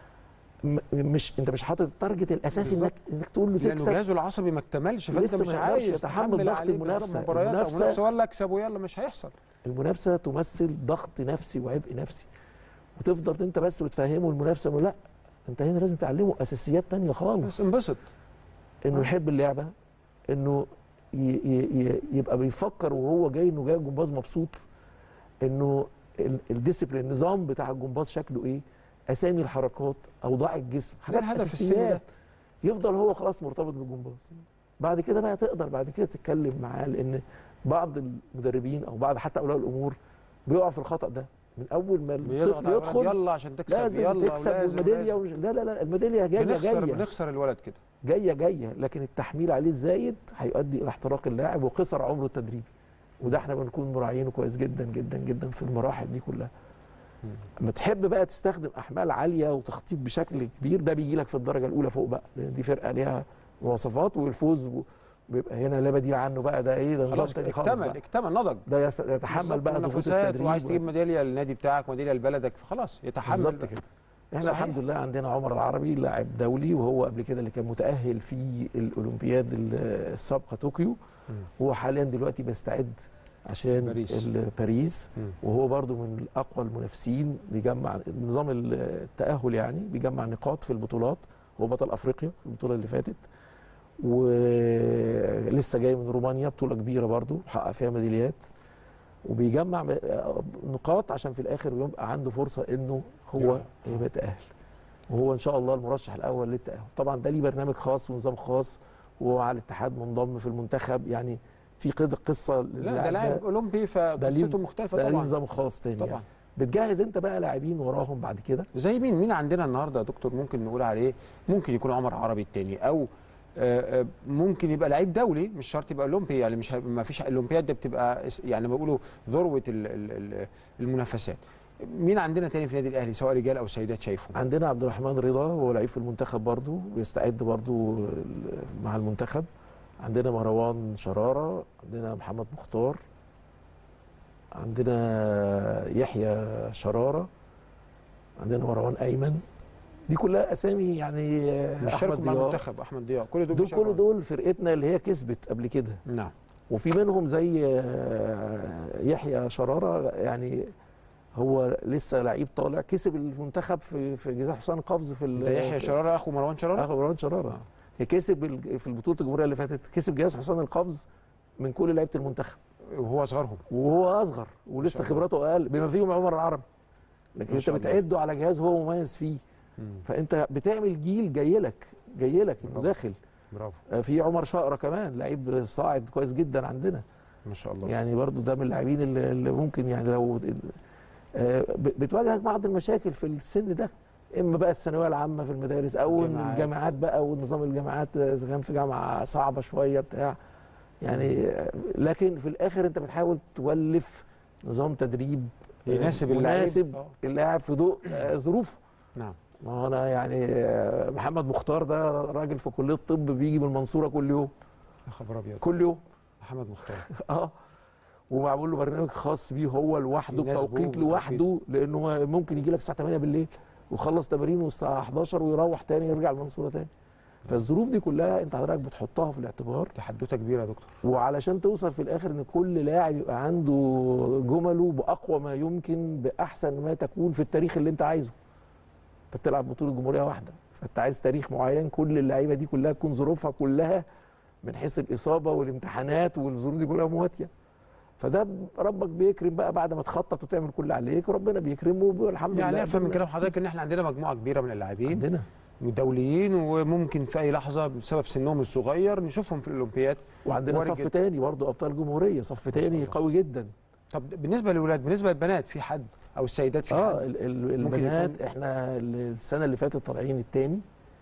Speaker 4: م- مش انت مش حاطط التارجت الاساسي انك انك تقول له
Speaker 1: لانه
Speaker 4: تكسب
Speaker 1: جهازه العصبي ما اكتملش فانت
Speaker 4: لسه
Speaker 1: مش
Speaker 4: ما يقدرش
Speaker 1: عايز
Speaker 4: يتحمل
Speaker 1: تحمل
Speaker 4: ضغط
Speaker 1: عليه بالظبط
Speaker 4: المنافسة.
Speaker 1: مباريات او
Speaker 4: المنافسة-
Speaker 1: منافسه ولا اكسب ويلا مش هيحصل
Speaker 4: المنافسه تمثل ضغط نفسي وعبء نفسي وتفضل انت بس بتفهمه المنافسه انه لا انت هنا لازم تعلمه اساسيات تانية
Speaker 1: بس
Speaker 4: خالص
Speaker 1: انبسط
Speaker 4: انه يحب اللعبه انه ي ي ي يبقى بيفكر وهو جاي انه جاي جمباز مبسوط انه ال- الديسيبلين النظام بتاع الجمباز شكله ايه اسامي الحركات اوضاع الجسم حاجات
Speaker 1: الهدف في السن ده.
Speaker 4: اساسيات يفضل هو خلاص مرتبط بالجمباز بعد كده بقى تقدر بعد كده تتكلم معاه لان بعض المدربين او بعض حتى اولياء الامور بيقعوا في الخطا ده من اول ما
Speaker 1: بيضغط
Speaker 4: الطفل
Speaker 1: على الولد،
Speaker 4: يدخل
Speaker 1: يلا عشان تكسب
Speaker 4: لازم
Speaker 1: يلا
Speaker 4: تكسب
Speaker 1: ولازم-
Speaker 4: والميداليه
Speaker 1: ولازم.
Speaker 4: ومش... لا لا لا الميداليه جايه
Speaker 1: بنخسر
Speaker 4: جايه
Speaker 1: بنخسر الولد كده
Speaker 4: جايه جايه لكن التحميل عليه الزايد هيؤدي الى احتراق اللاعب وقصر عمره التدريبي وده احنا بنكون مراعيينه كويس جدا جدا جدا في المراحل دي كلها لما تحب بقى تستخدم احمال عاليه وتخطيط بشكل كبير ده بيجي لك في الدرجه الاولى فوق بقى لان دي فرقه ليها مواصفات والفوز ب- بيبقى هنا لا بديل عنه بقى ده ايه ده نظام
Speaker 1: خلاص
Speaker 4: تاني خالص
Speaker 1: اكتمل
Speaker 4: بقى.
Speaker 1: اكتمل نضج
Speaker 4: ده يست- يتحمل
Speaker 1: بالظبط،
Speaker 4: بقى ضغوط
Speaker 1: منافسات
Speaker 4: التدريب
Speaker 1: وعايز تجيب
Speaker 4: و-
Speaker 1: ميداليه للنادي بتاعك ميداليه لبلدك فخلاص يتحمل
Speaker 4: بالظبط
Speaker 1: بقى.
Speaker 4: كده احنا
Speaker 1: صحيح.
Speaker 4: الحمد لله عندنا عمر العربي لاعب دولي وهو قبل كده اللي كان متاهل في الاولمبياد ال- السابقه طوكيو هو حاليا دلوقتي بيستعد عشان
Speaker 1: باريس.
Speaker 4: ال- باريس
Speaker 1: مم.
Speaker 4: وهو برضو من اقوى المنافسين بيجمع نظام التاهل يعني بيجمع نقاط في البطولات هو بطل افريقيا في البطوله اللي فاتت ولسه جاي من رومانيا بطوله كبيره برضو حقق فيها ميداليات وبيجمع م- نقاط عشان في الاخر يبقى عنده فرصه انه هو يبقى يتاهل وهو ان شاء الله المرشح الاول للتاهل طبعا ده ليه برنامج خاص ونظام خاص وهو على الاتحاد منضم في المنتخب يعني في قد- قصه
Speaker 1: لا ده
Speaker 4: للاعب
Speaker 1: لاعب اولمبي
Speaker 4: ليه-
Speaker 1: فقصته مختلفه
Speaker 4: ده ليه
Speaker 1: طبعا
Speaker 4: نظام خاص تاني
Speaker 1: طبعا
Speaker 4: يعني. بتجهز انت بقى لاعبين وراهم بعد كده
Speaker 1: زي مين مين عندنا النهارده يا دكتور ممكن نقول عليه ممكن يكون عمر عربي التاني او آه، آه، ممكن يبقى لعيب دولي مش شرط يبقى اولمبي يعني مش هيبقى- ما فيش الاولمبياد دي بتبقى اس- يعني بيقولوا ذروه ال- ال- ال- المنافسات مين عندنا تاني في النادي الاهلي سواء رجال او سيدات شايفهم
Speaker 4: عندنا عبد الرحمن رضا هو لعيب في المنتخب برضو بيستعد برضو مع المنتخب عندنا مروان شرارة عندنا محمد مختار عندنا يحيى شرارة عندنا مروان أيمن دي كلها أسامي يعني
Speaker 1: مش شاركوا
Speaker 4: أحمد
Speaker 1: مع
Speaker 4: ضياء
Speaker 1: المنتخب احمد ضياء كل دول
Speaker 4: دول
Speaker 1: بيشاركوا.
Speaker 4: كل دول فرقتنا اللي هي كسبت قبل كده
Speaker 1: نعم
Speaker 4: وفي منهم زي آه، يحيى شرارة يعني هو لسه لعيب طالع كسب المنتخب في في جزاء حسام قفز في ال-
Speaker 1: ده يحيى
Speaker 4: في-
Speaker 1: شراره اخو مروان شراره
Speaker 4: اخو مروان شراره هي كسب ال- في البطوله الجمهوريه اللي فاتت كسب جهاز حسام القفز من كل لعيبه المنتخب
Speaker 1: وهو اصغرهم
Speaker 4: وهو اصغر ولسه
Speaker 1: شاء الله.
Speaker 4: خبراته اقل بما فيهم عمر العربي لكن
Speaker 1: ما
Speaker 4: انت
Speaker 1: شاء الله.
Speaker 4: بتعده على جهاز هو مميز فيه فانت بتعمل جيل جاي لك جاي لك انه
Speaker 1: برافو.
Speaker 4: داخل
Speaker 1: برافو
Speaker 4: آه، في عمر شقره كمان لعيب صاعد كويس جدا عندنا
Speaker 1: ما شاء الله
Speaker 4: يعني برضو ده من اللاعبين اللي اللي ممكن يعني لو آه، ب- بتواجهك بعض المشاكل في السن ده اما بقى الثانويه العامه في المدارس او
Speaker 1: الجامعات.
Speaker 4: الجامعات بقى ونظام الجامعات آه، اذا كان في جامعه صعبه شويه بتاع يعني آه، لكن في الاخر انت بتحاول تولف نظام تدريب آه،
Speaker 1: يناسب اللاعب.
Speaker 4: يناسب
Speaker 1: آه.
Speaker 4: اللاعب في ضوء آه، ظروفه
Speaker 1: نعم
Speaker 4: ما هو انا يعني آه، محمد مختار ده راجل في كليه الطب بيجي من المنصوره كل يوم
Speaker 1: يا خبر ابيض
Speaker 4: كل يوم
Speaker 1: محمد مختار
Speaker 4: اه ومعمول له برنامج خاص بيه هو لوحده
Speaker 1: يناسبه
Speaker 4: بتوقيت
Speaker 1: وتوقيت.
Speaker 4: لوحده لانه هو ممكن يجي لك الساعه 8 بالليل ويخلص تمارينه الساعه 11 ويروح تاني يرجع المنصوره تاني فالظروف دي كلها انت حضرتك بتحطها في الاعتبار
Speaker 1: دي حدوته كبيره يا دكتور
Speaker 4: وعلشان توصل في الاخر ان كل لاعب يبقى عنده جمله باقوى ما يمكن باحسن ما تكون في التاريخ اللي انت عايزه انت بتلعب بطوله جمهوريه واحده فانت عايز تاريخ معين كل اللعيبه دي كلها تكون ظروفها كلها من حيث الاصابه والامتحانات والظروف دي كلها مواتيه فده ربك بيكرم بقى بعد ما تخطط وتعمل كل اللي عليك وربنا بيكرمه والحمد لله
Speaker 1: يعني افهم من
Speaker 4: ربنا
Speaker 1: كلام حضرتك ان احنا عندنا مجموعه كبيره من اللاعبين
Speaker 4: عندنا
Speaker 1: دوليين وممكن في اي لحظه بسبب سنهم الصغير نشوفهم في الاولمبياد
Speaker 4: وعندنا
Speaker 1: وارد
Speaker 4: صف
Speaker 1: جدا.
Speaker 4: تاني برضه ابطال جمهوريه صف تاني
Speaker 1: الله.
Speaker 4: قوي جدا
Speaker 1: طب بالنسبه للولاد بالنسبه للبنات في حد او السيدات في
Speaker 4: اه
Speaker 1: حد
Speaker 4: ال- ال-
Speaker 1: ممكن
Speaker 4: البنات
Speaker 1: يكون-
Speaker 4: احنا السنه اللي فاتت طالعين التاني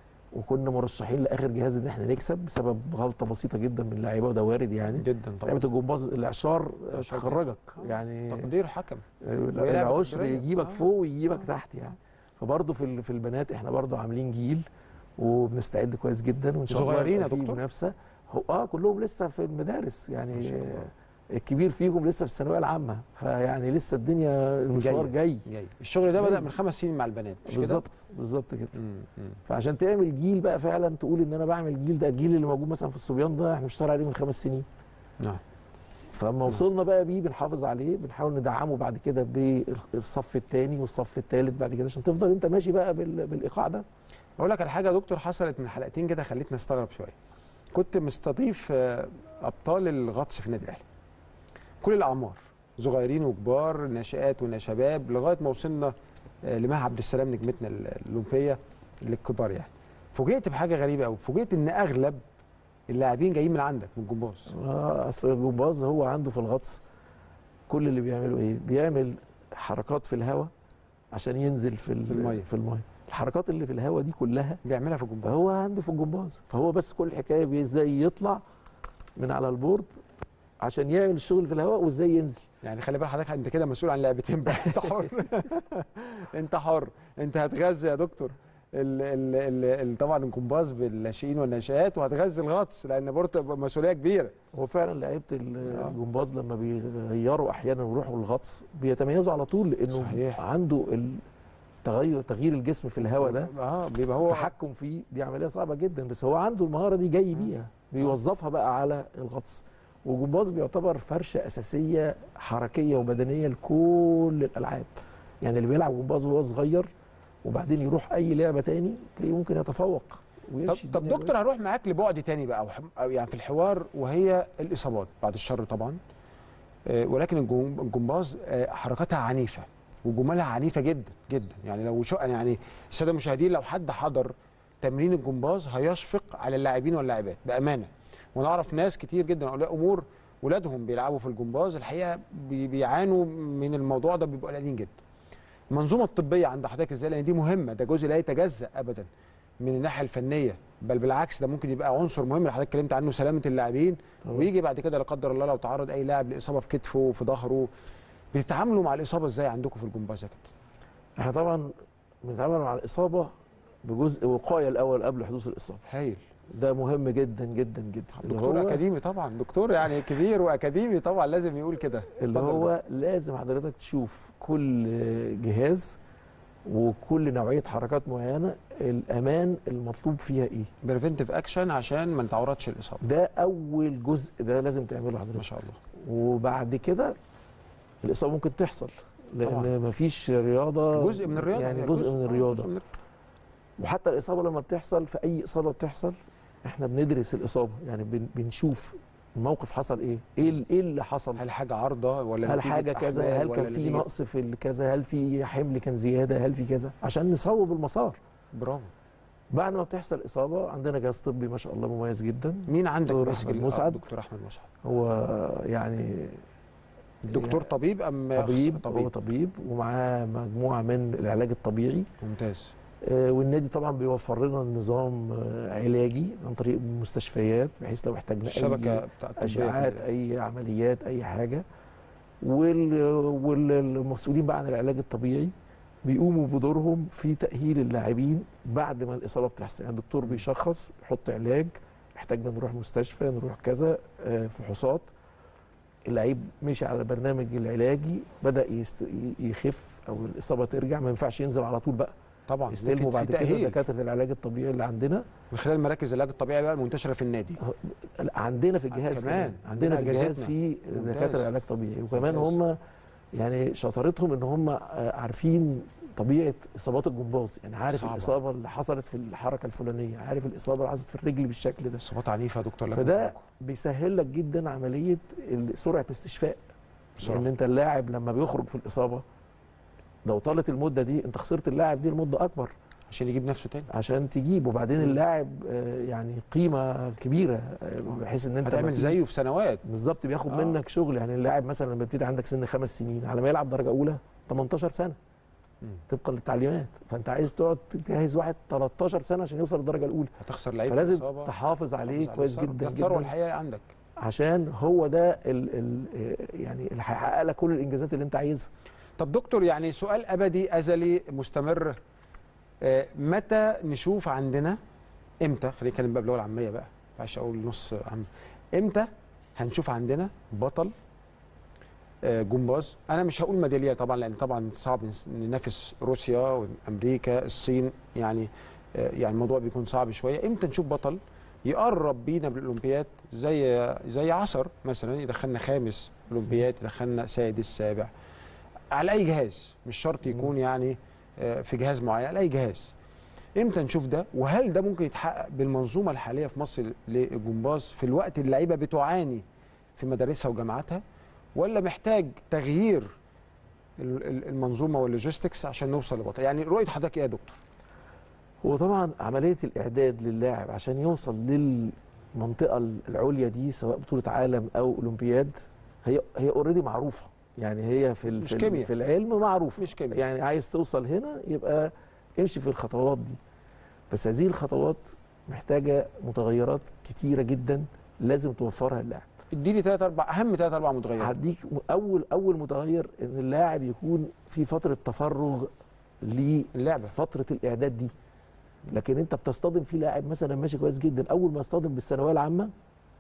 Speaker 4: وكنا مرشحين لاخر جهاز ان احنا نكسب بسبب غلطه بسيطه جدا من اللعيبه وده وارد يعني
Speaker 1: جدا طبعا
Speaker 4: لعيبه الجمباز الاعشار
Speaker 1: الإعشار
Speaker 4: تخرجك
Speaker 1: آه،
Speaker 4: يعني
Speaker 1: تقدير حكم
Speaker 4: العشر
Speaker 1: تقديرية.
Speaker 4: يجيبك
Speaker 1: آه.
Speaker 4: فوق ويجيبك تحت يعني فبرضه في ال- في البنات احنا برضه عاملين جيل وبنستعد كويس جدا وان شاء الله
Speaker 1: صغيرين يا
Speaker 4: يبقى في
Speaker 1: دكتور؟
Speaker 4: منافسه هو اه كلهم لسه في المدارس يعني
Speaker 1: ما شاء الله.
Speaker 4: الكبير فيهم لسه في الثانويه العامه فيعني لسه الدنيا المشوار
Speaker 1: جاية.
Speaker 4: جاي
Speaker 1: جاي الشغل ده بدا
Speaker 4: جاي.
Speaker 1: من خمس سنين مع البنات مش كده؟
Speaker 4: بالظبط بالظبط كده
Speaker 1: مم، مم.
Speaker 4: فعشان تعمل جيل بقى فعلا تقول ان انا بعمل جيل ده الجيل اللي موجود مثلا في الصبيان ده احنا بنشتغل عليه من خمس سنين
Speaker 1: نعم
Speaker 4: فلما وصلنا بقى بيه بنحافظ عليه بنحاول ندعمه بعد كده بالصف الثاني والصف الثالث بعد كده عشان تفضل انت ماشي بقى بال- بالايقاع ده
Speaker 1: اقول لك على حاجه يا دكتور حصلت من حلقتين كده خلتني استغرب شويه كنت مستضيف آه، ابطال الغطس في النادي الاهلي كل الاعمار صغيرين وكبار ناشئات ونشباب لغايه ما وصلنا آه، لمها عبد السلام نجمتنا ال- الاولمبيه للكبار يعني فوجئت بحاجه غريبه قوي فوجئت ان اغلب اللاعبين جايين من عندك من الجمباز
Speaker 4: آه، اصل الجمباز هو عنده في الغطس كل اللي بيعمله ايه بيعمل حركات في الهواء عشان ينزل في ال-
Speaker 1: في المية.
Speaker 4: في الميه الحركات اللي في الهواء دي كلها
Speaker 1: بيعملها في الجمباز
Speaker 4: فهو عنده في الجمباز فهو بس كل الحكايه بي- ازاي يطلع من على البورد عشان يعمل الشغل في الهواء وازاي ينزل
Speaker 1: يعني خلي بالك حضرتك انت كده مسؤول عن لعبتين بقى انت حر انت حر انت هتغذي يا دكتور ال ال ال ال طبعا الجمباز بالناشئين والناشئات وهتغذي الغطس لان برضه مسؤوليه كبيره
Speaker 4: هو فعلا لعيبه ال- الجمباز لما بيغيروا احيانا ويروحوا الغطس بيتميزوا على طول لانه
Speaker 1: صحيح.
Speaker 4: عنده التغير تغيير الجسم في الهواء ده
Speaker 1: اه بيبقى هو
Speaker 4: التحكم فيه دي عمليه صعبه جدا بس هو عنده المهاره دي جاي بيها بيوظفها بقى على الغطس والجمباز بيعتبر فرشه اساسيه حركيه وبدنيه لكل الالعاب يعني اللي بيلعب جمباز وهو صغير وبعدين يروح اي لعبه تاني تلاقيه ممكن يتفوق
Speaker 1: طب
Speaker 4: ويمشي
Speaker 1: طب
Speaker 4: الدنيا
Speaker 1: دكتور هروح معاك لبعد تاني بقى أو حم- أو يعني في الحوار وهي الاصابات بعد الشر طبعا آه، ولكن الجم- الجمباز آه، حركاتها عنيفه وجمالها عنيفه جدا جدا يعني لو شو يعني الساده المشاهدين لو حد حضر تمرين الجمباز هيشفق على اللاعبين واللاعبات بامانه وانا اعرف ناس كتير جدا اولياء امور ولادهم بيلعبوا في الجمباز الحقيقه بي- بيعانوا من الموضوع ده بيبقوا قلقانين جدا المنظومه الطبيه عند حضرتك ازاي لان دي مهمه ده جزء لا يتجزا ابدا من الناحيه الفنيه بل بالعكس ده ممكن يبقى عنصر مهم اللي حضرتك اتكلمت عنه سلامه اللاعبين
Speaker 4: طبعا.
Speaker 1: ويجي بعد كده لا قدر الله لو تعرض اي لاعب لاصابه في كتفه في ظهره بتتعاملوا مع الاصابه ازاي عندكم في الجمباز يا كابتن؟
Speaker 4: احنا طبعا بنتعامل مع الاصابه بجزء وقايه الاول قبل حدوث الاصابه
Speaker 1: هايل
Speaker 4: ده مهم جدا جدا جدا اللي
Speaker 1: دكتور
Speaker 4: هو
Speaker 1: اكاديمي طبعا دكتور يعني كبير واكاديمي طبعا لازم يقول كده
Speaker 4: اللي
Speaker 1: اتفضل
Speaker 4: هو لازم حضرتك تشوف كل جهاز وكل نوعيه حركات معينه الامان المطلوب فيها ايه
Speaker 1: بريفنتيف اكشن عشان ما نتعرضش الاصابه
Speaker 4: ده اول جزء ده لازم تعمله
Speaker 1: ما
Speaker 4: حضرتك
Speaker 1: شاء الله
Speaker 4: وبعد كده الاصابه ممكن تحصل
Speaker 1: طبعاً.
Speaker 4: لان مفيش رياضه
Speaker 1: جزء من الرياضه
Speaker 4: يعني
Speaker 1: هي
Speaker 4: جزء من
Speaker 1: آه،
Speaker 4: الرياضه
Speaker 1: جزء من
Speaker 4: وحتى الاصابه لما بتحصل في اي اصابه بتحصل احنا بندرس الاصابه يعني بن- بنشوف الموقف حصل ايه ايه ال- ايه اللي حصل
Speaker 1: هل حاجه عارضه ولا
Speaker 4: هل
Speaker 1: نتيجة
Speaker 4: حاجه كذا
Speaker 1: أحمال
Speaker 4: هل
Speaker 1: ولا
Speaker 4: كان في
Speaker 1: نتيجة-
Speaker 4: نقص في ال- كذا هل في حمل كان زياده هل في كذا عشان نصوب المسار
Speaker 1: برافو
Speaker 4: بعد ما بتحصل اصابه عندنا جهاز طبي ما شاء الله مميز جدا
Speaker 1: مين عندك
Speaker 4: دكتور
Speaker 1: ماسك
Speaker 4: أحمد
Speaker 1: ال-
Speaker 4: مسعد.
Speaker 1: آه، دكتور احمد مسعد
Speaker 4: هو يعني
Speaker 1: دكتور طبيب ام
Speaker 4: طبيب
Speaker 1: طبيب
Speaker 4: هو طبيب ومعاه مجموعه من العلاج الطبيعي
Speaker 1: ممتاز
Speaker 4: آه، والنادي طبعا بيوفر لنا نظام آه، علاجي عن طريق المستشفيات بحيث لو احتاجنا
Speaker 1: الشبكه
Speaker 4: اي
Speaker 1: بتاعت
Speaker 4: اشعاعات اي عمليات اي حاجه وال- والمسؤولين بقى عن العلاج الطبيعي بيقوموا بدورهم في تاهيل اللاعبين بعد ما الاصابه بتحصل يعني الدكتور بيشخص يحط علاج احتاجنا نروح مستشفى نروح كذا آه، فحوصات اللعيب مشي على البرنامج العلاجي بدا يست... يخف او الاصابه ترجع ما ينفعش ينزل على طول بقى
Speaker 1: طبعا
Speaker 4: يستلموا
Speaker 1: في-
Speaker 4: بعد
Speaker 1: في
Speaker 4: كده
Speaker 1: تأهيل.
Speaker 4: دكاتره العلاج الطبيعي اللي عندنا
Speaker 1: من خلال مراكز العلاج الطبيعي بقى المنتشره في النادي
Speaker 4: لا، عندنا في الجهاز
Speaker 1: كمان.
Speaker 4: كمان
Speaker 1: عندنا
Speaker 4: عندنا في الجهاز
Speaker 1: أجهزتنا.
Speaker 4: في
Speaker 1: ممتاز.
Speaker 4: دكاتره علاج طبيعي وكمان
Speaker 1: ممتاز.
Speaker 4: هم يعني شطارتهم ان هم آه، عارفين طبيعه اصابات الجمباز يعني عارف
Speaker 1: صعبة.
Speaker 4: الاصابه اللي حصلت في الحركه الفلانيه عارف الاصابه اللي حصلت في الرجل بالشكل ده
Speaker 1: اصابات عنيفه يا دكتور لكن
Speaker 4: فده
Speaker 1: معاكم.
Speaker 4: بيسهل لك جدا عمليه ال- سرعه الاستشفاء
Speaker 1: بسرعة.
Speaker 4: لان انت اللاعب لما بيخرج في الاصابه لو طالت المده دي انت خسرت اللاعب دي لمده اكبر
Speaker 1: عشان يجيب نفسه تاني
Speaker 4: عشان تجيب وبعدين اللاعب آه، يعني قيمه كبيره آه، بحيث ان انت
Speaker 1: هتعمل
Speaker 4: لما تيجي-
Speaker 1: زيه في سنوات
Speaker 4: بالظبط بياخد
Speaker 1: آه.
Speaker 4: آه. منك شغل يعني اللاعب مثلا لما بيبتدي عندك سن خمس سنين على ما يلعب درجه اولى 18 سنه
Speaker 1: مم.
Speaker 4: طبقا للتعليمات فانت عايز تقعد تجهز واحد 13 سنه عشان يوصل للدرجه الاولى
Speaker 1: هتخسر لعيب في
Speaker 4: فلازم
Speaker 1: الإصابة،
Speaker 4: تحافظ عليه
Speaker 1: تحافظ
Speaker 4: كويس
Speaker 1: الثروة.
Speaker 4: جدا
Speaker 1: ده الثروه
Speaker 4: جدا
Speaker 1: الحقيقيه عندك
Speaker 4: عشان هو ده ال ال يعني اللي هيحقق لك كل الانجازات اللي انت عايزها
Speaker 1: طب دكتور يعني سؤال ابدي ازلي مستمر آه، متى نشوف عندنا امتى خلينا نتكلم بقى باللغه العاميه بقى ما ينفعش اقول نص عام امتى هنشوف عندنا بطل آه، جمباز انا مش هقول ميداليه طبعا لان طبعا صعب نس- ننافس روسيا وامريكا الصين يعني آه، يعني الموضوع بيكون صعب شويه امتى نشوف بطل يقرب بينا بالاولمبياد زي زي عصر مثلا يدخلنا خامس اولمبياد يدخلنا سادس سابع على اي جهاز مش شرط يكون يعني آه، في جهاز معين على اي جهاز امتى نشوف ده وهل ده ممكن يتحقق بالمنظومه الحاليه في مصر للجمباز في الوقت اللي اللعيبه بتعاني في مدارسها وجامعاتها ولا محتاج تغيير ال- ال- المنظومه واللوجيستكس عشان نوصل لبطل يعني رؤيه حضرتك ايه يا دكتور
Speaker 4: هو طبعا عمليه الاعداد للاعب عشان يوصل للمنطقه العليا دي سواء بطوله عالم او اولمبياد هي هي اوريدي معروفه يعني هي في ال-
Speaker 1: مش
Speaker 4: في, ال-
Speaker 1: كيمياء.
Speaker 4: في العلم معروفه
Speaker 1: مش كيمياء.
Speaker 4: يعني عايز توصل هنا يبقى امشي في الخطوات دي بس هذه الخطوات محتاجه متغيرات كتيره جدا لازم توفرها اللاعب
Speaker 1: اديني ثلاث اربع اهم ثلاث اربع متغيرات
Speaker 4: هديك م- اول اول متغير ان اللاعب يكون في فتره تفرغ
Speaker 1: اللعبه
Speaker 4: لفتره الاعداد دي لكن انت بتصطدم في لاعب مثلا ماشي كويس جدا اول ما يصطدم بالثانويه العامه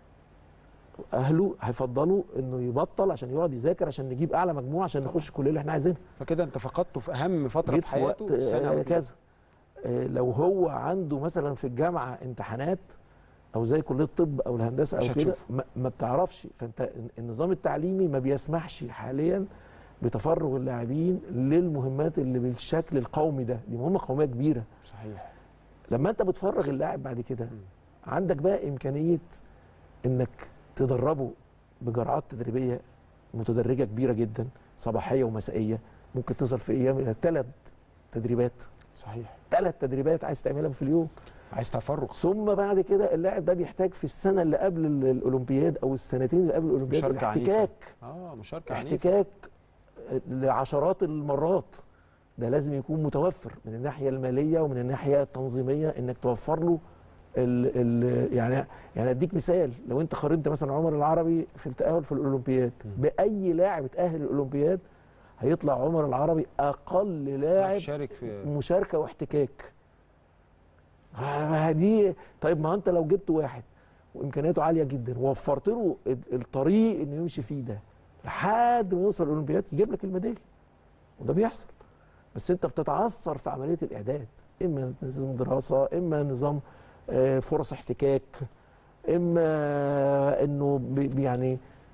Speaker 4: اهله هيفضلوا انه يبطل عشان يقعد يذاكر عشان نجيب اعلى مجموعه عشان نخش الكليه اللي احنا عايزينها
Speaker 1: فكده انت فقدته في اهم فتره
Speaker 4: جيت
Speaker 1: في
Speaker 4: في وقت
Speaker 1: حياته سنه
Speaker 4: آه،
Speaker 1: أو اتنين.
Speaker 4: كذا آه، لو هو عنده مثلا في الجامعه امتحانات او زي كليه الطب او الهندسه
Speaker 1: مش
Speaker 4: او كده
Speaker 1: هتشوفه.
Speaker 4: ما, ما بتعرفش فانت النظام التعليمي ما بيسمحش حاليا بتفرغ اللاعبين للمهمات اللي بالشكل القومي ده دي مهمه قوميه كبيره
Speaker 1: صحيح
Speaker 4: لما انت بتفرغ اللاعب بعد كده عندك بقى امكانيه انك تدربه بجرعات تدريبيه متدرجه كبيره جدا صباحيه ومسائيه ممكن تصل في ايام الى ثلاث تدريبات
Speaker 1: صحيح
Speaker 4: ثلاث تدريبات عايز تعملها في اليوم
Speaker 1: عايز تفرغ
Speaker 4: ثم بعد كده اللاعب ده بيحتاج في السنه اللي قبل ال- الاولمبياد او السنتين اللي قبل الاولمبياد
Speaker 1: مشاركة عنيفة.
Speaker 4: الاحتكاك
Speaker 1: اه مشاركه عنيفه
Speaker 4: احتكاك لعشرات المرات ده لازم يكون متوفر من الناحيه الماليه ومن الناحيه التنظيميه انك توفر له ال ال يعني يعني اديك مثال لو انت قارنت مثلا عمر العربي في التاهل في الاولمبياد باي لاعب اتاهل الاولمبياد هيطلع عمر العربي اقل لاعب
Speaker 1: شارك في
Speaker 4: مشاركه واحتكاك آه، دي طيب ما انت لو جبت واحد وامكانياته عاليه جدا ووفرت له ال- الطريق انه يمشي فيه ده لحد ما يوصل الاولمبياد يجيب لك الميداليه وده بيحصل بس انت بتتعثر في عمليه الاعداد اما نظام دراسه اما نظام آه، فرص احتكاك اما انه بي- يعني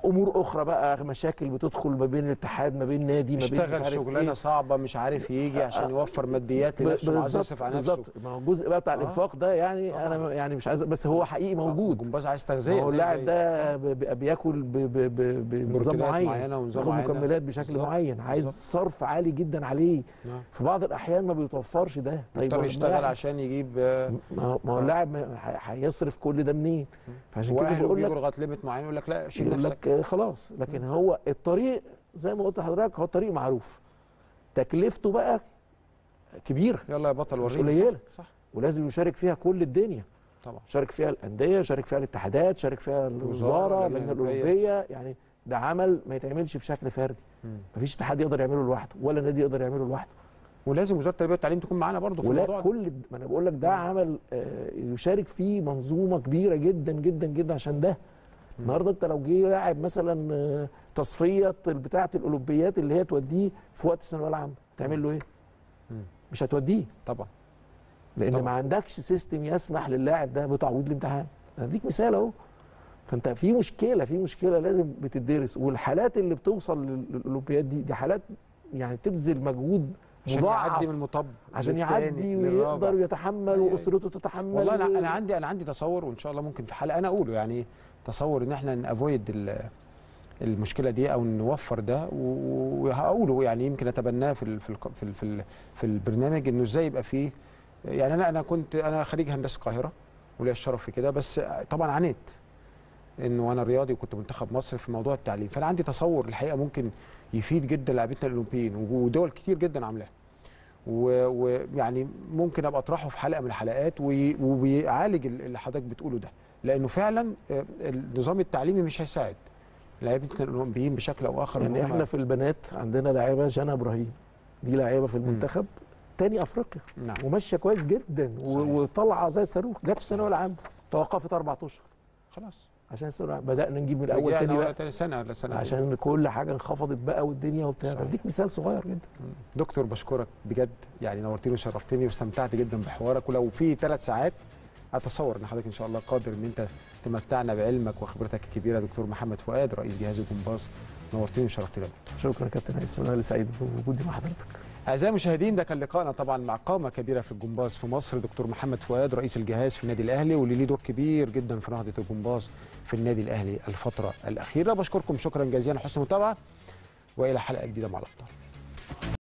Speaker 4: امور اخرى بقى مشاكل بتدخل ما بين الاتحاد ما بين نادي ما بين مش
Speaker 1: اشتغل
Speaker 4: عارف
Speaker 1: شغلانه
Speaker 4: إيه.
Speaker 1: صعبه مش عارف يجي عشان يوفر ماديات
Speaker 4: ب-
Speaker 1: لنفسه وعايز
Speaker 4: بالظبط
Speaker 1: يصرف على نفسه
Speaker 4: بالظبط ما هو الجزء بقى بتاع
Speaker 1: آه.
Speaker 4: الانفاق ده يعني
Speaker 1: طبعاً.
Speaker 4: انا يعني مش عايز بس هو حقيقي موجود
Speaker 1: الجمباز عايز
Speaker 4: ما
Speaker 1: تغذيه
Speaker 4: هو
Speaker 1: زي-
Speaker 4: اللاعب
Speaker 1: زي-
Speaker 4: ده ب- ب- بياكل ب- ب- ب- بنظام
Speaker 1: بروتينات
Speaker 4: معين
Speaker 1: معينة ونظام
Speaker 4: بياخد
Speaker 1: معين.
Speaker 4: مكملات بشكل
Speaker 1: بالظبط.
Speaker 4: معين عايز
Speaker 1: بالظبط.
Speaker 4: صرف عالي جدا عليه
Speaker 1: نعم.
Speaker 4: في بعض الاحيان ما بيتوفرش ده
Speaker 1: يضطر
Speaker 4: هو
Speaker 1: يشتغل
Speaker 4: اللاعب-
Speaker 1: عشان يجيب آه،
Speaker 4: ما هو ما هو
Speaker 1: آه.
Speaker 4: اللاعب ما- ه- هيصرف كل ده منين فعشان كده
Speaker 1: واهله
Speaker 4: بقول
Speaker 1: بيجوا
Speaker 4: لك
Speaker 1: لغايه ليميت معين يقول لك لا شيل
Speaker 4: يقول
Speaker 1: نفسك
Speaker 4: لك آه، خلاص لكن هو الطريق زي ما قلت لحضرتك هو الطريق معروف تكلفته بقى كبيره
Speaker 1: يلا يا بطل
Speaker 4: مش
Speaker 1: وريني
Speaker 4: قليلة.
Speaker 1: صح, صح
Speaker 4: ولازم يشارك فيها كل الدنيا
Speaker 1: طبعا
Speaker 4: شارك فيها الانديه شارك فيها الاتحادات شارك فيها الوزاره
Speaker 1: اللجنة
Speaker 4: اللجنه
Speaker 1: الأولمبية.
Speaker 4: الاولمبيه يعني ده عمل ما يتعملش بشكل فردي
Speaker 1: مم.
Speaker 4: مفيش اتحاد يقدر يعمله لوحده ولا نادي يقدر يعمله لوحده
Speaker 1: ولازم وزاره التربيه والتعليم تكون معانا برضه في
Speaker 4: ولا
Speaker 1: الموضوع ده.
Speaker 4: كل ما انا بقول لك ده عمل آه، يشارك فيه منظومه كبيره جدا جدا جدا عشان ده النهارده انت لو جه لاعب مثلا آه، تصفيه بتاعه الاولمبيات اللي هي توديه في وقت الثانويه العامه تعمل له ايه؟
Speaker 1: مم.
Speaker 4: مش هتوديه
Speaker 1: طبعا
Speaker 4: لان
Speaker 1: طبعا.
Speaker 4: ما عندكش سيستم يسمح للاعب ده بتعويض الامتحان اديك مثال اهو فانت في مشكله في مشكله لازم بتدرس والحالات اللي بتوصل لل- للاولمبياد دي دي حالات يعني بتبذل مجهود
Speaker 1: عشان
Speaker 4: مضاعف
Speaker 1: يعدي من المطب
Speaker 4: عشان
Speaker 1: للتاني،
Speaker 4: يعدي
Speaker 1: للرابع.
Speaker 4: ويقدر يتحمل
Speaker 1: أيوة.
Speaker 4: واسرته تتحمل
Speaker 1: والله انا
Speaker 4: و-
Speaker 1: انا عندي انا عندي تصور وان شاء الله ممكن في حلقه انا اقوله يعني تصور ان احنا نافويد المشكله دي او نوفر ده و- وهقوله يعني يمكن اتبناه في ال في ال في ال في, ال في البرنامج انه ازاي يبقى فيه يعني انا انا كنت انا خريج هندسه القاهره وليا الشرف في كده بس طبعا عانيت انه انا رياضي وكنت منتخب مصر في موضوع التعليم فانا عندي تصور الحقيقه ممكن يفيد جدا لاعبتنا الاولمبيين ودول كتير جدا عاملاه و- ويعني ممكن ابقى اطرحه في حلقه من الحلقات وي- وبيعالج ال- اللي حضرتك بتقوله ده لانه فعلا آه، النظام التعليمي مش هيساعد لعيبتنا الاولمبيين بشكل او اخر إن
Speaker 4: يعني
Speaker 1: هم-
Speaker 4: احنا في البنات عندنا لاعبه جانا ابراهيم دي لاعبه في المنتخب تاني افريقيا
Speaker 1: نعم
Speaker 4: وماشيه كويس جدا و-
Speaker 1: صحيح.
Speaker 4: وطالعه زي الصاروخ جت في الثانويه العامه توقفت اربع اشهر
Speaker 1: خلاص
Speaker 4: عشان الثانويه العامة. بدانا نجيب من الاول
Speaker 1: رجعنا
Speaker 4: تاني
Speaker 1: ولا
Speaker 4: بقى
Speaker 1: تاني سنه ولا سنه
Speaker 4: عشان كل حاجه انخفضت بقى والدنيا وبتاع
Speaker 1: صحيح.
Speaker 4: بديك مثال صغير جدا
Speaker 1: دكتور بشكرك بجد يعني نورتني وشرفتني واستمتعت جدا بحوارك ولو في ثلاث ساعات اتصور ان حضرتك ان شاء الله قادر ان انت تمتعنا بعلمك وخبرتك الكبيره دكتور محمد فؤاد رئيس جهاز الجمباز نورتني وشرفتني يا دكتور
Speaker 4: شكرا كابتن هيثم انا اللي سعيد بوجودي مع حضرتك
Speaker 1: اعزائي المشاهدين ده كان لقائنا طبعا مع قامه كبيره في الجمباز في مصر دكتور محمد فؤاد رئيس الجهاز في النادي الاهلي واللي ليه دور كبير جدا في نهضه الجمباز في النادي الاهلي الفتره الاخيره بشكركم شكرا جزيلا حسن المتابعه والى حلقه جديده مع الابطال